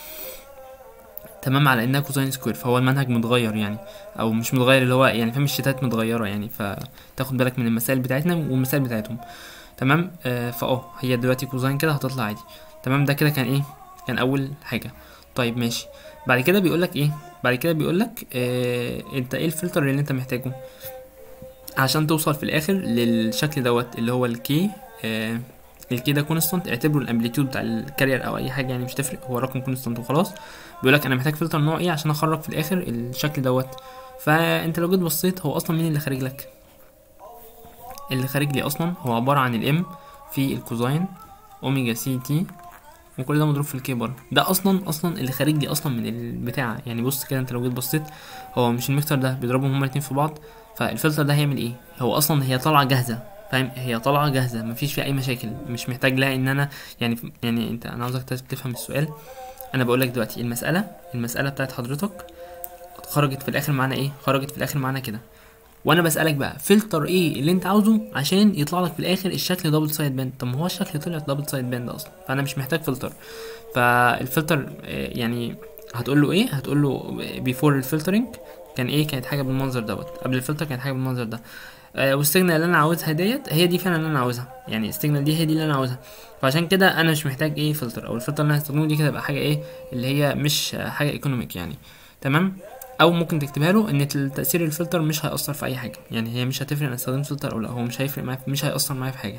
تمام على انها كوزاين سكوير فهو المنهج متغير يعني او مش متغير اللي هو يعني فاهم الشتات متغيره يعني فتاخد بالك من المسائل بتاعتنا والمسائل بتاعتهم تمام آه فاه هي دلوقتي كوزاين كده هتطلع عادي تمام ده كده كان ايه كان اول حاجه طيب ماشي بعد كده بيقول لك ايه بعد كده بيقول لك آه انت ايه الفلتر اللي انت محتاجه عشان توصل في الاخر للشكل دوت اللي هو الكي آه الكي ده كونستانت اعتبره الامبليتيود بتاع الكارير او اي حاجه يعني مش تفرق هو رقم كونستانت وخلاص بيقول لك انا محتاج فلتر نوع ايه عشان اخرج في الاخر الشكل دوت فانت لو جيت بصيت هو اصلا مين اللي خارج لك اللي خارج لي اصلا هو عباره عن الام في الكوزاين اوميجا سي تي وكل ده مضروب في الكي برضه ده اصلا اصلا اللي خارج لي اصلا من البتاع يعني بص كده انت لو جيت بصيت هو مش الميكسر ده بيضربهم هما الاتنين في بعض فالفلتر ده هيعمل ايه هو اصلا هي طالعه جاهزه فاهم هي طالعه جاهزه مفيش فيها اي مشاكل مش محتاج لها ان انا يعني يعني انت انا عاوزك تفهم السؤال انا بقول لك دلوقتي المساله المساله بتاعت حضرتك خرجت في الاخر معانا ايه خرجت في الاخر معانا كده وانا بسالك بقى فلتر ايه اللي انت عاوزه عشان يطلع لك في الاخر الشكل دبل سايد باند طب ما هو الشكل طلع دبل سايد باند اصلا فانا مش محتاج فلتر فالفلتر يعني هتقول له ايه هتقول له بيفور الفلترنج كان ايه كانت حاجه بالمنظر دوت قبل الفلتر كانت حاجه بالمنظر ده آه والسيجنال اللي انا عاوزها ديت هي دي فعلا اللي انا عاوزها يعني السيجنال دي هي دي اللي انا عاوزها فعشان كده انا مش محتاج ايه فلتر او الفلتر اللي انا هستخدمه دي كده تبقى حاجه ايه اللي هي مش حاجه ايكونوميك يعني تمام او ممكن تكتبها له ان تاثير الفلتر مش هياثر في اي حاجه يعني هي مش هتفرق انا استخدمت فلتر او لا هو مش هيفرق معايا مش هياثر معايا في حاجه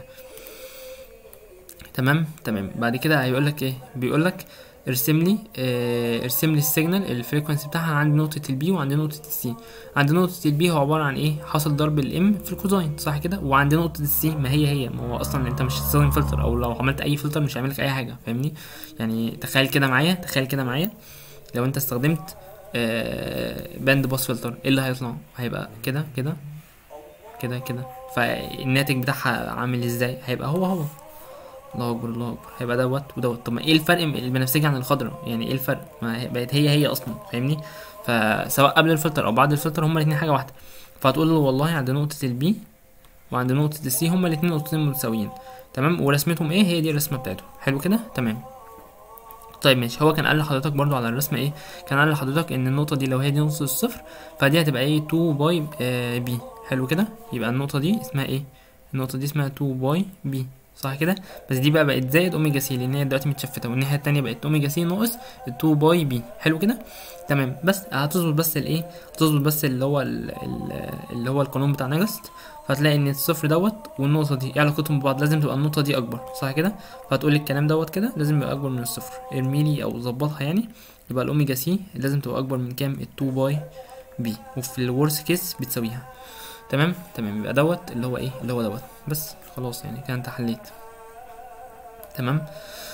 تمام تمام بعد كده هيقول لك ايه بيقول لك ارسم لي اه ارسم لي السيجنال الفريكونسي بتاعها عند نقطة البي وعند نقطة السي عند نقطة البي هو عبارة عن ايه حاصل ضرب الام في الكوزاين صح كده وعند نقطة السي ما هي هي ما هو اصلا انت مش هتستخدم فلتر او لو عملت اي فلتر مش هيعمل لك اي حاجة فاهمني يعني تخيل كده معايا تخيل كده معايا لو انت استخدمت اه باند باس فلتر ايه اللي هيطلع هيبقى كده كده كده كده فالناتج بتاعها عامل ازاي هيبقى هو هو الله اكبر الله اكبر هيبقى دوت ودوت طب ما ايه الفرق البنفسجي عن الخضراء يعني ايه الفرق ما بقت هي هي اصلا فاهمني فسواء قبل الفلتر او بعد الفلتر هما الاثنين حاجه واحده فهتقول له والله عند نقطه البي وعند نقطه السي هما الاثنين نقطتين متساويين تمام ورسمتهم ايه هي دي الرسمه بتاعتهم حلو كده تمام طيب ماشي هو كان قال لحضرتك برضو على الرسمه ايه كان قال لحضرتك ان النقطه دي لو هي دي نص الصفر فدي هتبقى ايه 2 باي آه بي حلو كده يبقى النقطه دي اسمها ايه النقطه دي اسمها 2 باي بي صح كده بس دي بقى بقت زائد اوميجا سي لان هي دلوقتي متشفته والناحيه التانية بقت اوميجا سي ناقص 2 باي بي حلو كده تمام بس هتظبط بس الايه هتظبط بس اللي هو ال ال اللي هو القانون بتاع نجست فهتلاقي ان الصفر دوت والنقطه دي ايه علاقتهم ببعض لازم تبقى النقطه دي اكبر صح كده فهتقول لي الكلام دوت كده لازم يبقى اكبر من الصفر ارميلي او ظبطها يعني يبقى الاوميجا سي لازم تبقى اكبر من كام ال 2 باي بي وفي الورس كيس بتساويها تمام تمام يبقى دوت اللي هو ايه اللي هو دوت بس خلاص يعني كده انت حليت تمام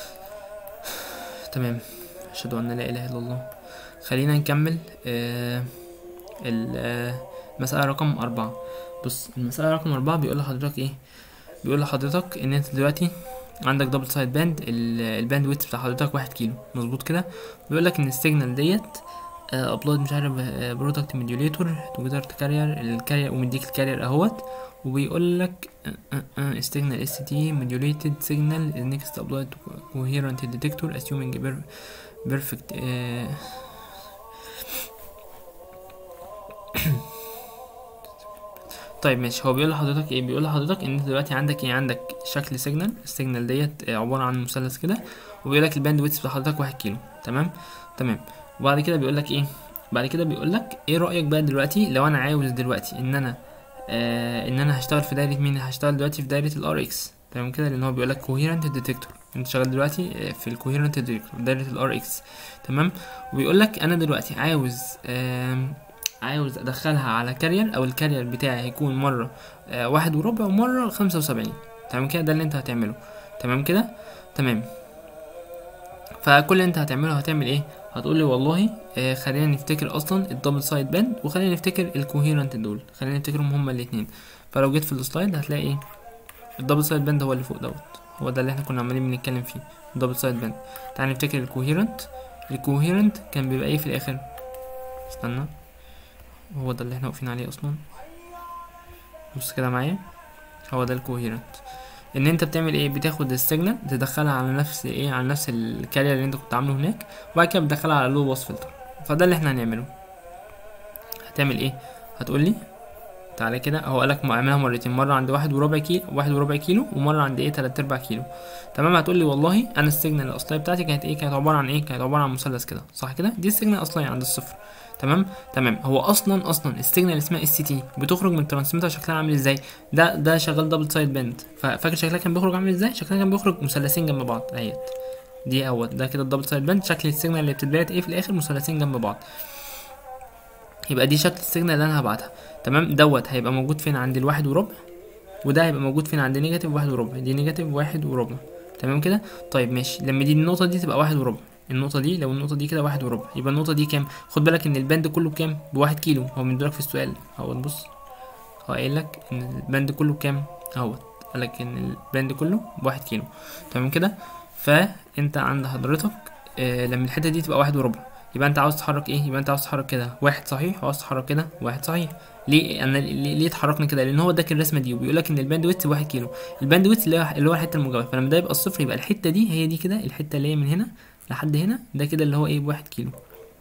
تمام اشهد ان لا اله الا الله خلينا نكمل آه المسألة رقم أربعة بص المسألة رقم أربعة بيقول لحضرتك ايه بيقول لحضرتك ان انت دلوقتي عندك دبل سايد باند الباند ويت بتاع حضرتك واحد كيلو مظبوط كده بيقول لك ان السيجنال ديت ابلود مش عارف برودكت ميديوليتور توجدر كارير الكارير ومديك الكارير اهوت وبيقول لك signal ST modulated signal is next applied to coherent detector assuming perfect uh, طيب ماشي هو بيقول لحضرتك ايه بيقول لحضرتك ان انت دلوقتي عندك ايه عندك شكل سيجنال السيجنال ديت عباره عن مثلث كده وبيقول لك الباند ويتس بتاع حضرتك واحد كيلو تمام تمام وبعد كده بيقول لك ايه بعد كده بيقول لك ايه رايك بقى دلوقتي لو انا عاوز دلوقتي ان انا آه ان انا هشتغل في دايره مين هشتغل دلوقتي في دايره الار اكس تمام كده لان هو بيقول لك كوهيرنت ديتكتور انت شغال دلوقتي في الكوهيرنت ديتكتور دايره الار اكس تمام وبيقول لك انا دلوقتي عاوز آه عاوز ادخلها على كارير او الكارير بتاعي هيكون مره آه واحد وربع ومره خمسة وسبعين تمام كده ده اللي انت هتعمله تمام كده تمام فكل اللي انت هتعمله هتعمل ايه هتقول لي والله آه خلينا نفتكر اصلا الدبل سايد باند وخلينا نفتكر الكوهيرنت دول خلينا نفتكرهم هما الاثنين فلو جيت في السلايد هتلاقي ايه الدبل سايد باند هو اللي فوق دوت هو ده اللي احنا كنا عمالين بنتكلم فيه الدبل سايد باند تعال نفتكر الكوهيرنت الكوهيرنت كان بيبقى ايه في الاخر استنى هو ده اللي احنا واقفين عليه اصلا بص كده معايا هو ده الكوهيرنت ان انت بتعمل ايه بتاخد السيجنال تدخلها على نفس ايه على نفس الكارير اللي انت كنت عامله هناك وبعد كده بتدخلها على لو باس فلتر فده اللي احنا هنعمله هتعمل ايه هتقول لي تعالى كده هو قالك اعملها مرتين مره عند واحد وربع كيلو واحد وربع كيلو ومره عند ايه تلات ارباع كيلو تمام هتقول لي والله انا السيجنال الاصليه بتاعتي كانت ايه كانت عباره عن ايه كانت عباره عن مثلث كده صح كده دي السيجنال الاصليه عند الصفر تمام تمام هو اصلا اصلا السيجنال اسمها اس تي بتخرج من الترانسميتر شكلها عامل ازاي ده ده شغال دبل سايد باند فاكر شكلها كان بيخرج عامل ازاي شكلها كان بيخرج مثلثين جنب بعض اهيت دي اهوت ده كده الدبل سايد باند شكل السيجنال اللي بتتبعت ايه في الاخر مثلثين جنب بعض يبقى دي شكل السيجنال اللي انا هبعتها تمام دوت هيبقى موجود فين عند الواحد وربع وده هيبقى موجود فين عند نيجاتيف واحد وربع دي نيجاتيف واحد وربع تمام كده طيب ماشي لما دي النقطه دي تبقى واحد وربع النقطه دي لو النقطه دي كده واحد وربع يبقى النقطه دي كام خد بالك ان الباند كله بكام بواحد كيلو هو مدولك في السؤال اهو بص هو قايل لك ان الباند كله بكام اهو قال لك ان الباند كله بواحد كيلو تمام كده فانت عند حضرتك آه لما الحته دي تبقى واحد وربع يبقى انت عاوز تحرك ايه يبقى انت عاوز تحرك كده واحد صحيح وعاوز تحرك كده واحد صحيح ليه انا ليه, ليه اتحركنا كده لان هو اداك الرسمه دي وبيقول لك ان الباند ويت بواحد كيلو الباند ويت اللي هو اللي هو الحته المجاوره فلما ده يبقى الصفر يبقى الحته دي هي دي كده الحته اللي هي من هنا لحد هنا ده كده اللي هو ايه بواحد كيلو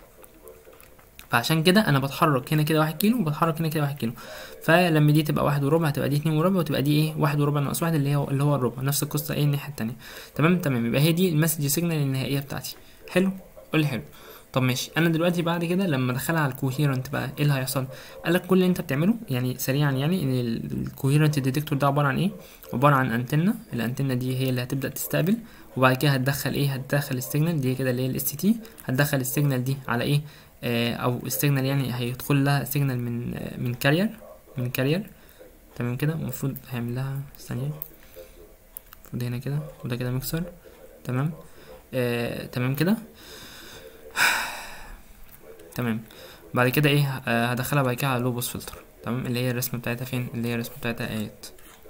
فعشان كده انا بتحرك هنا كده واحد كيلو وبتحرك هنا كده واحد كيلو فلما دي تبقى واحد وربع هتبقى دي اتنين وربع وتبقى دي ايه واحد وربع ناقص واحد اللي هو اللي هو الربع نفس القصه ايه الناحيه التانية تمام تمام يبقى هي دي المسج سيجنال النهائيه بتاعتي حلو قول لي حلو طب ماشي انا دلوقتي بعد كده لما ادخلها على الكوهيرنت بقى ايه اللي هيحصل قال لك كل اللي انت بتعمله يعني سريعا يعني ان الكوهيرنت ديتكتور ده عباره عن ايه عباره عن انتنه الانتنه دي هي اللي هتبدا تستقبل وبعد كده هتدخل ايه هتدخل السيجنال دي كده اللي هي الاس تي هتدخل السيجنال دي على ايه آه او السيجنال يعني هيدخل لها سيجنال من آه من كارير من كارير تمام كده المفروض هيعمل لها ثانيه المفروض هنا كده وده كده ميكسر تمام آه تمام كده تمام بعد كده ايه آه هدخلها بعد كده على لوبوس فلتر تمام اللي هي الرسمه بتاعتها فين اللي هي الرسمه بتاعتها ايات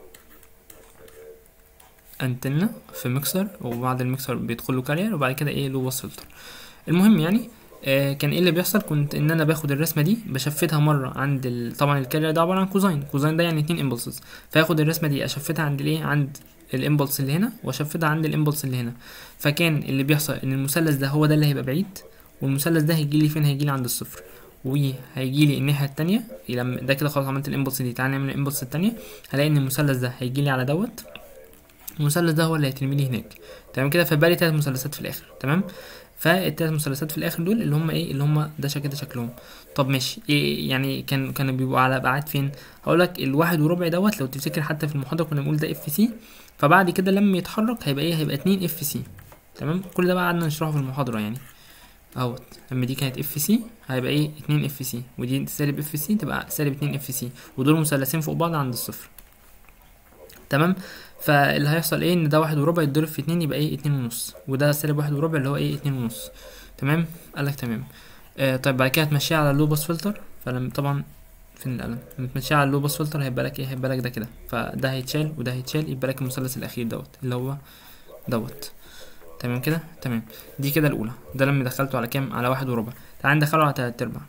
انتنة في ميكسر وبعد الميكسر بيدخل له كارير وبعد كده ايه لوبوس فلتر المهم يعني آه كان ايه اللي بيحصل كنت ان انا باخد الرسمه دي بشفتها مره عند ال... طبعا الكارير ده عباره عن كوزاين كوزاين ده يعني اتنين امبلسز فاخد الرسمه دي اشفتها عند الايه عند الامبلس اللي هنا واشفتها عند الامبلس اللي هنا فكان اللي بيحصل ان المثلث ده هو ده اللي هيبقى بعيد والمثلث ده هيجي لي فين هيجي لي عند الصفر وهيجي لي الناحيه التانية لما ده كده خلاص عملت الامبلس دي تعالى نعمل الامبلس التانية هلاقي ان المثلث ده هيجي لي على دوت المثلث ده هو اللي هيترمي لي هناك تمام كده فبقى لي تلات مثلثات في الاخر تمام فالتلات مثلثات في الاخر دول اللي هم ايه اللي هم ده كده شكلهم طب ماشي إيه يعني كان كانوا بيبقوا على ابعاد فين هقول لك الواحد وربع دوت لو تفتكر حتى في المحاضره كنا بنقول ده اف سي فبعد كده لما يتحرك هيبقى ايه هيبقى اتنين اف سي تمام كل ده بقى قعدنا نشرحه في المحاضره يعني اهوت لما دي كانت اف سي هيبقى ايه اتنين اف سي ودي سالب اف سي تبقى سالب اتنين اف سي ودول مثلثين فوق بعض عند الصفر تمام فاللي هيحصل ايه ان ده واحد وربع يتضرب في اتنين يبقى ايه اتنين ونص وده سالب واحد وربع اللي هو ايه اتنين ونص تمام قالك تمام آه طيب بعد كده هتمشيها على اللو باس فلتر فلما طبعا فين القلم لما تمشيها على اللو باس فلتر هيبقى لك ايه هيبقى لك ده كده فده هيتشال وده هيتشال يبقى لك المثلث الاخير دوت اللي هو دوت تمام كده تمام دي كده الاولى ده لما دخلته على كام على واحد وربع تعال ندخله على تلات ارباع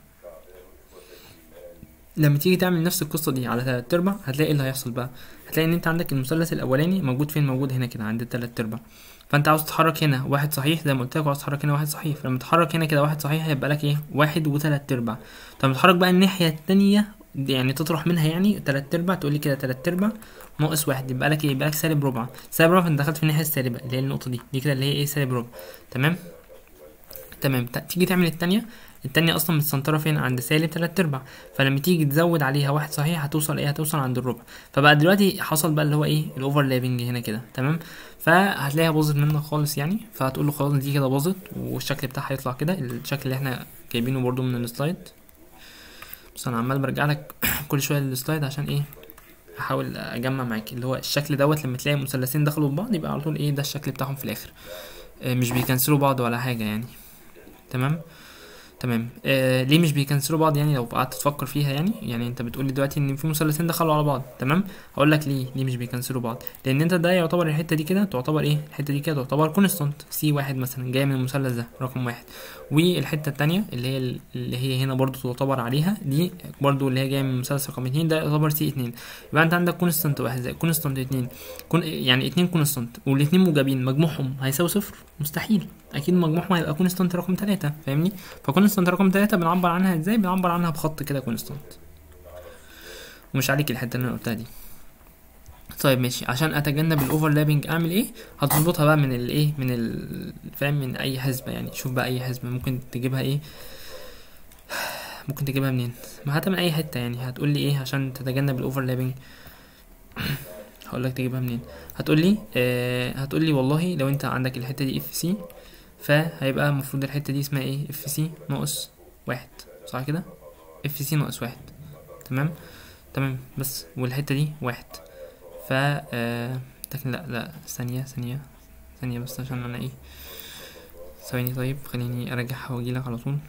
لما تيجي تعمل نفس القصه دي على تلات ارباع هتلاقي ايه اللي هيحصل بقى هتلاقي ان انت عندك المثلث الاولاني موجود فين موجود هنا كده عند التلات ارباع فانت عاوز تتحرك هنا واحد صحيح زي ما قلت لك عاوز تتحرك هنا واحد صحيح فلما تتحرك هنا كده واحد صحيح هيبقى لك ايه واحد وتلات ارباع طب تتحرك بقى الناحيه التانية يعني تطرح منها يعني تلات ارباع تقول لي كده تلات ارباع ناقص واحد يبقى لك ايه يبقى لك سالب ربع سالب ربع فانت دخلت في الناحيه السالبه اللي هي النقطه دي دي كده اللي هي ايه سالب ربع تمام تمام تيجي تعمل التانية التانية اصلا متسنطرة فين عند سالب تلات ارباع فلما تيجي تزود عليها واحد صحيح هتوصل ايه هتوصل عند الربع فبقى دلوقتي حصل بقى اللي هو ايه الاوفرلابنج هنا كده تمام فهتلاقيها باظت منك خالص يعني فهتقول له خلاص دي كده باظت والشكل بتاعها هيطلع كده الشكل اللي احنا جايبينه برضو من السلايد بس انا عمال برجع لك كل شويه للسلايد عشان ايه احاول اجمع معاك اللي هو الشكل دوت لما تلاقي مثلثين دخلوا في بعض يبقى على طول ايه ده الشكل بتاعهم في الاخر مش بيكنسلوا بعض ولا حاجه يعني تمام تمام آه ليه مش بيكنسلوا بعض يعني لو قعدت تفكر فيها يعني يعني انت بتقول لي دلوقتي ان في مثلثين دخلوا على بعض تمام هقول لك ليه ليه مش بيكنسلوا بعض لان انت ده يعتبر الحته دي كده تعتبر ايه الحته دي كده تعتبر كونستانت سي واحد مثلا جايه من المثلث ده رقم واحد والحته التانية اللي هي اللي هي هنا برضو تعتبر عليها دي برضو اللي هي جايه من المثلث رقم اتنين ده يعتبر سي اتنين يبقى انت عندك كونستانت واحد زائد كونستانت اتنين كون يعني اتنين كونستانت والاتنين موجبين مجموعهم هيساوي صفر مستحيل اكيد مجموعهم هيبقى كونستانت رقم تلاتة فاهمني فكونستانت رقم تلاتة بنعبر عنها ازاي بنعبر عنها بخط كده كونستانت ومش عليك الحته اللي انا قلتها دي طيب ماشي عشان اتجنب الاوفرلابنج اعمل ايه هتظبطها بقى من الايه من ال فاهم من اي حسبه يعني شوف بقى اي حسبه ممكن تجيبها ايه ممكن تجيبها منين ما حتى من اي حته يعني هتقول لي ايه عشان تتجنب الاوفرلابنج هقول لك تجيبها منين هتقول لي آه هتقول لي والله لو انت عندك الحته دي اف سي فهيبقى المفروض الحته دي اسمها ايه اف سي ناقص واحد صح كده اف سي ناقص واحد تمام تمام بس والحته دي واحد ف آه لكن لا لا ثانيه ثانيه ثانيه بس عشان انا ايه ثواني طيب خليني ارجعها واجيلك على طول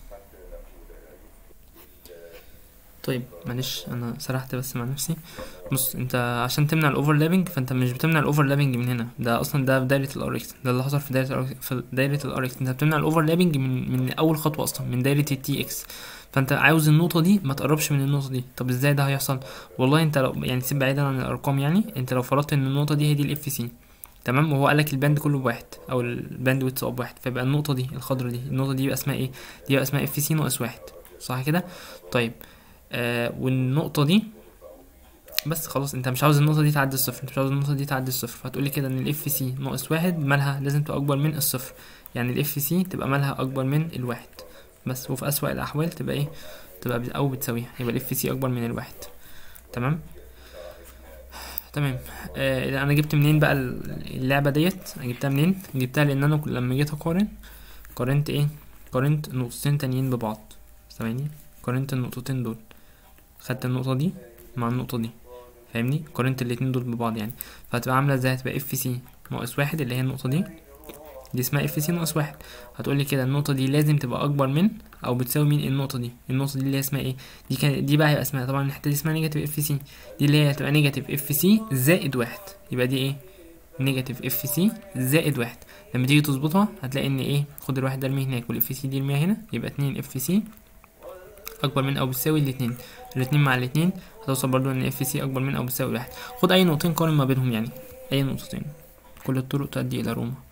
طيب معلش انا سرحت بس مع نفسي بص انت عشان تمنع الاوفرلابنج فانت مش بتمنع الاوفرلابنج من هنا ده اصلا ده في دايره الاركس ده اللي حصل في دايره الاركس في دايره الاركس انت بتمنع الاوفرلابنج من من اول خطوه اصلا من دايره التي اكس فانت عاوز النقطه دي ما تقربش من النقطه دي طب ازاي ده هيحصل والله انت لو يعني سيب بعيدا عن الارقام يعني انت لو فرضت ان النقطه دي هي دي الاف سي تمام وهو قالك الباند كله بواحد او الباند ويتس اب بواحد فيبقى النقطه دي الخضرا دي النقطه دي يبقى اسمها ايه دي يبقى اسمها اف سي ناقص واحد صح كده طيب آه والنقطة دي بس خلاص انت مش عاوز النقطة دي تعدي الصفر انت مش عاوز النقطة دي تعدي الصفر فهتقولي كده ان الاف سي ناقص واحد مالها لازم تبقى اكبر من الصفر يعني الاف سي تبقى مالها اكبر من الواحد بس وفي اسوأ الاحوال تبقى ايه تبقى او بتساويها يبقى الاف سي اكبر من الواحد تمام تمام آه انا جبت منين بقى اللعبة ديت انا جبتها منين جبتها لان انا لما جيت اقارن قارنت ايه قارنت نقطتين تانيين ببعض ثواني قارنت النقطتين دول خدت النقطة دي مع النقطة دي فاهمني قارنت الاتنين دول ببعض يعني فهتبقى عاملة ازاي هتبقى اف سي ناقص واحد اللي هي النقطة دي دي اسمها اف سي ناقص واحد هتقولي كده النقطة دي لازم تبقى أكبر من أو بتساوي مين النقطة دي النقطة دي اللي هي اسمها ايه دي كان دي بقى هيبقى اسمها طبعا الحتة دي اسمها نيجاتيف اف سي دي اللي هي هتبقى نيجاتيف اف سي زائد واحد يبقى دي ايه نيجاتيف اف سي زائد واحد لما تيجي تظبطها هتلاقي ان ايه خد الواحد ده ارميه هناك والاف سي دي ارميها هنا يبقى اتنين اف سي اكبر من او بتساوي الاتنين الاتنين مع الاتنين هتوصل برضو ان اف سي اكبر من او بتساوي واحد خد اي نقطتين قارن ما بينهم يعني اي نقطتين كل الطرق تؤدي الى روما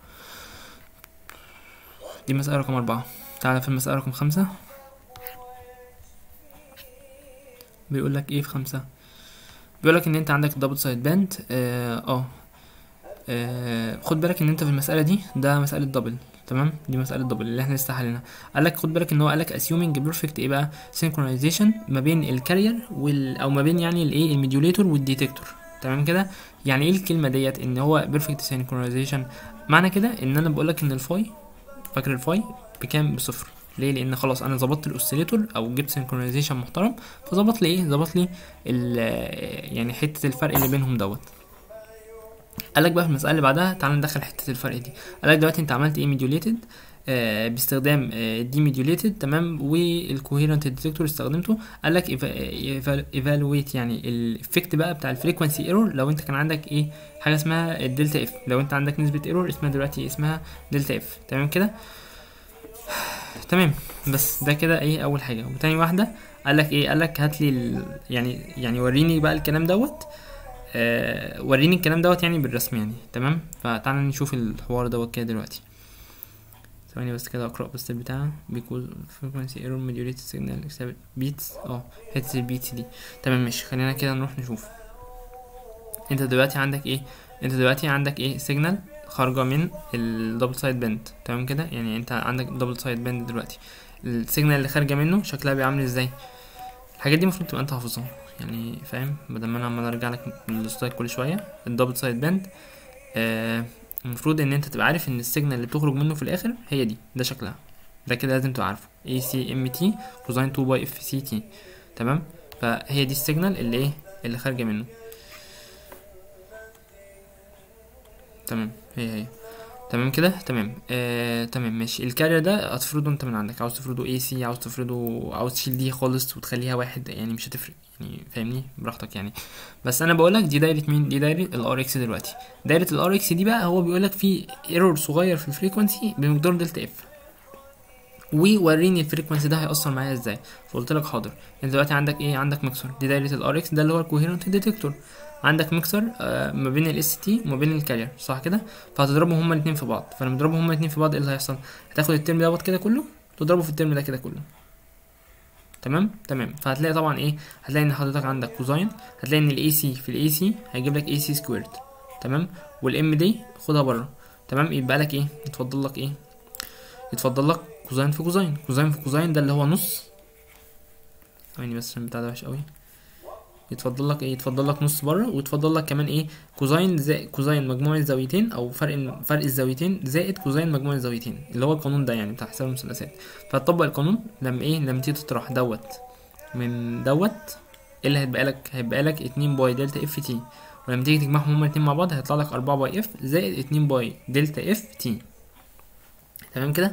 دي مسألة رقم أربعة تعالى في المسألة رقم خمسة بيقول لك ايه في خمسة بيقول لك ان انت عندك دبل سايد باند اه اه خد بالك ان انت في المسألة دي ده مسألة دبل تمام دي مسألة دبل اللي احنا لسه حليناها قال لك خد بالك ان هو قال لك assuming perfect ايه بقى synchronization ما بين الكارير وال او ما بين يعني الايه الميديوليتور والديتكتور تمام كده يعني ايه الكلمة ديت ان هو perfect synchronization معنى كده ان انا بقول لك ان الفاي فاكر الفاي بكام بصفر ليه لان خلاص انا ظبطت الاوسيليتور او جبت سينكرونايزيشن محترم فظبط لي ايه ظبط لي يعني حته الفرق اللي بينهم دوت قال لك بقى في المساله اللي بعدها تعال ندخل حته الفرق دي قال لك دلوقتي انت عملت ايه ميديوليتد آه باستخدام آه دي ميديوليتد تمام والكوهيرنت ديتكتور استخدمته قال لك ايفالويت يعني الافكت بقى بتاع الفريكوانسي ايرور لو انت كان عندك ايه حاجه اسمها الدلتا اف لو انت عندك نسبه ايرور اسمها دلوقتي اسمها دلتا اف تمام كده تمام بس ده كده ايه اول حاجه وتاني واحده قال لك ايه قال لك هات لي يعني يعني وريني بقى الكلام دوت آه وريني الكلام دوت يعني بالرسم يعني تمام فتعالى نشوف الحوار دوت كده دلوقتي ثواني بس كده اقرا بس البتاع because frequency error modulated signal exhibit beats اه حته البيتس دي تمام ماشي خلينا كده نروح نشوف انت دلوقتي عندك ايه انت دلوقتي عندك ايه سيجنال خارجه من الدبل سايد باند تمام كده يعني انت عندك دبل سايد باند دلوقتي السيجنال اللي خارجه منه شكلها بيعمل ازاي الحاجات دي المفروض تبقى انت حافظها يعني فاهم بدل ما انا عمال ارجع لك للسلايد كل شويه الدبل سايد باند آه المفروض ان انت تبقى عارف ان السيجنال اللي بتخرج منه في الاخر هي دي ده شكلها ده كده لازم تبقى عارفه اي سي ام تي كوزين 2 باي اف سي تي تمام فهي دي السيجنال اللي ايه اللي خارجه منه تمام هي هي تمام كده تمام آه تمام ماشي الكارير ده هتفرضه انت من عندك عاوز تفرضه اي سي عاوز تفرضه عاوز تشيل دي خالص وتخليها واحد يعني مش هتفرق يعني فاهمني براحتك يعني بس انا بقولك دي دايره مين دي دايره الار اكس دلوقتي دايره الار اكس دي بقى هو بيقولك في ايرور صغير في الفريكونسي بمقدار دلتا اف ووريني الفريكونسي ده هيأثر معايا ازاي فقلت لك حاضر انت دلوقتي عندك ايه عندك ميكسر دي دايره الار اكس ده اللي هو الكوهيرنت ديتكتور عندك ميكسر آه ما بين الاس تي وما بين الكارير صح كده فهتضربهم هما الاثنين في بعض فلما تضربهم هما الاثنين في بعض ايه اللي هيحصل هتاخد الترم دوت كده كله تضربه في الترم ده كده كله تمام تمام فهتلاقي طبعا ايه هتلاقي ان حضرتك عندك كوزاين هتلاقي ان الاي سي في الاي سي هيجيب لك اي سي سكويرد تمام والام دي خدها بره تمام يبقى لك ايه يتفضل لك ايه يتفضل لك كوزاين في كوزاين كوزاين في كوزاين ده اللي هو نص ثواني بس عشان البتاع ده وحش قوي يتفضل لك ايه يتفضل لك نص بره ويتفضل لك كمان ايه كوزاين زائد كوزاين مجموع الزاويتين او فرق فرق الزاويتين زائد كوزاين مجموع الزاويتين اللي هو القانون ده يعني بتاع حساب المثلثات فتطبق القانون لما ايه لما تيجي تطرح دوت من دوت ايه اللي هيتبقى لك هيبقى لك اتنين باي دلتا اف تي ولما تيجي تجمعهم هما الاتنين مع بعض هيطلع لك أربعة باي اف زائد اتنين باي دلتا اف تي تمام كده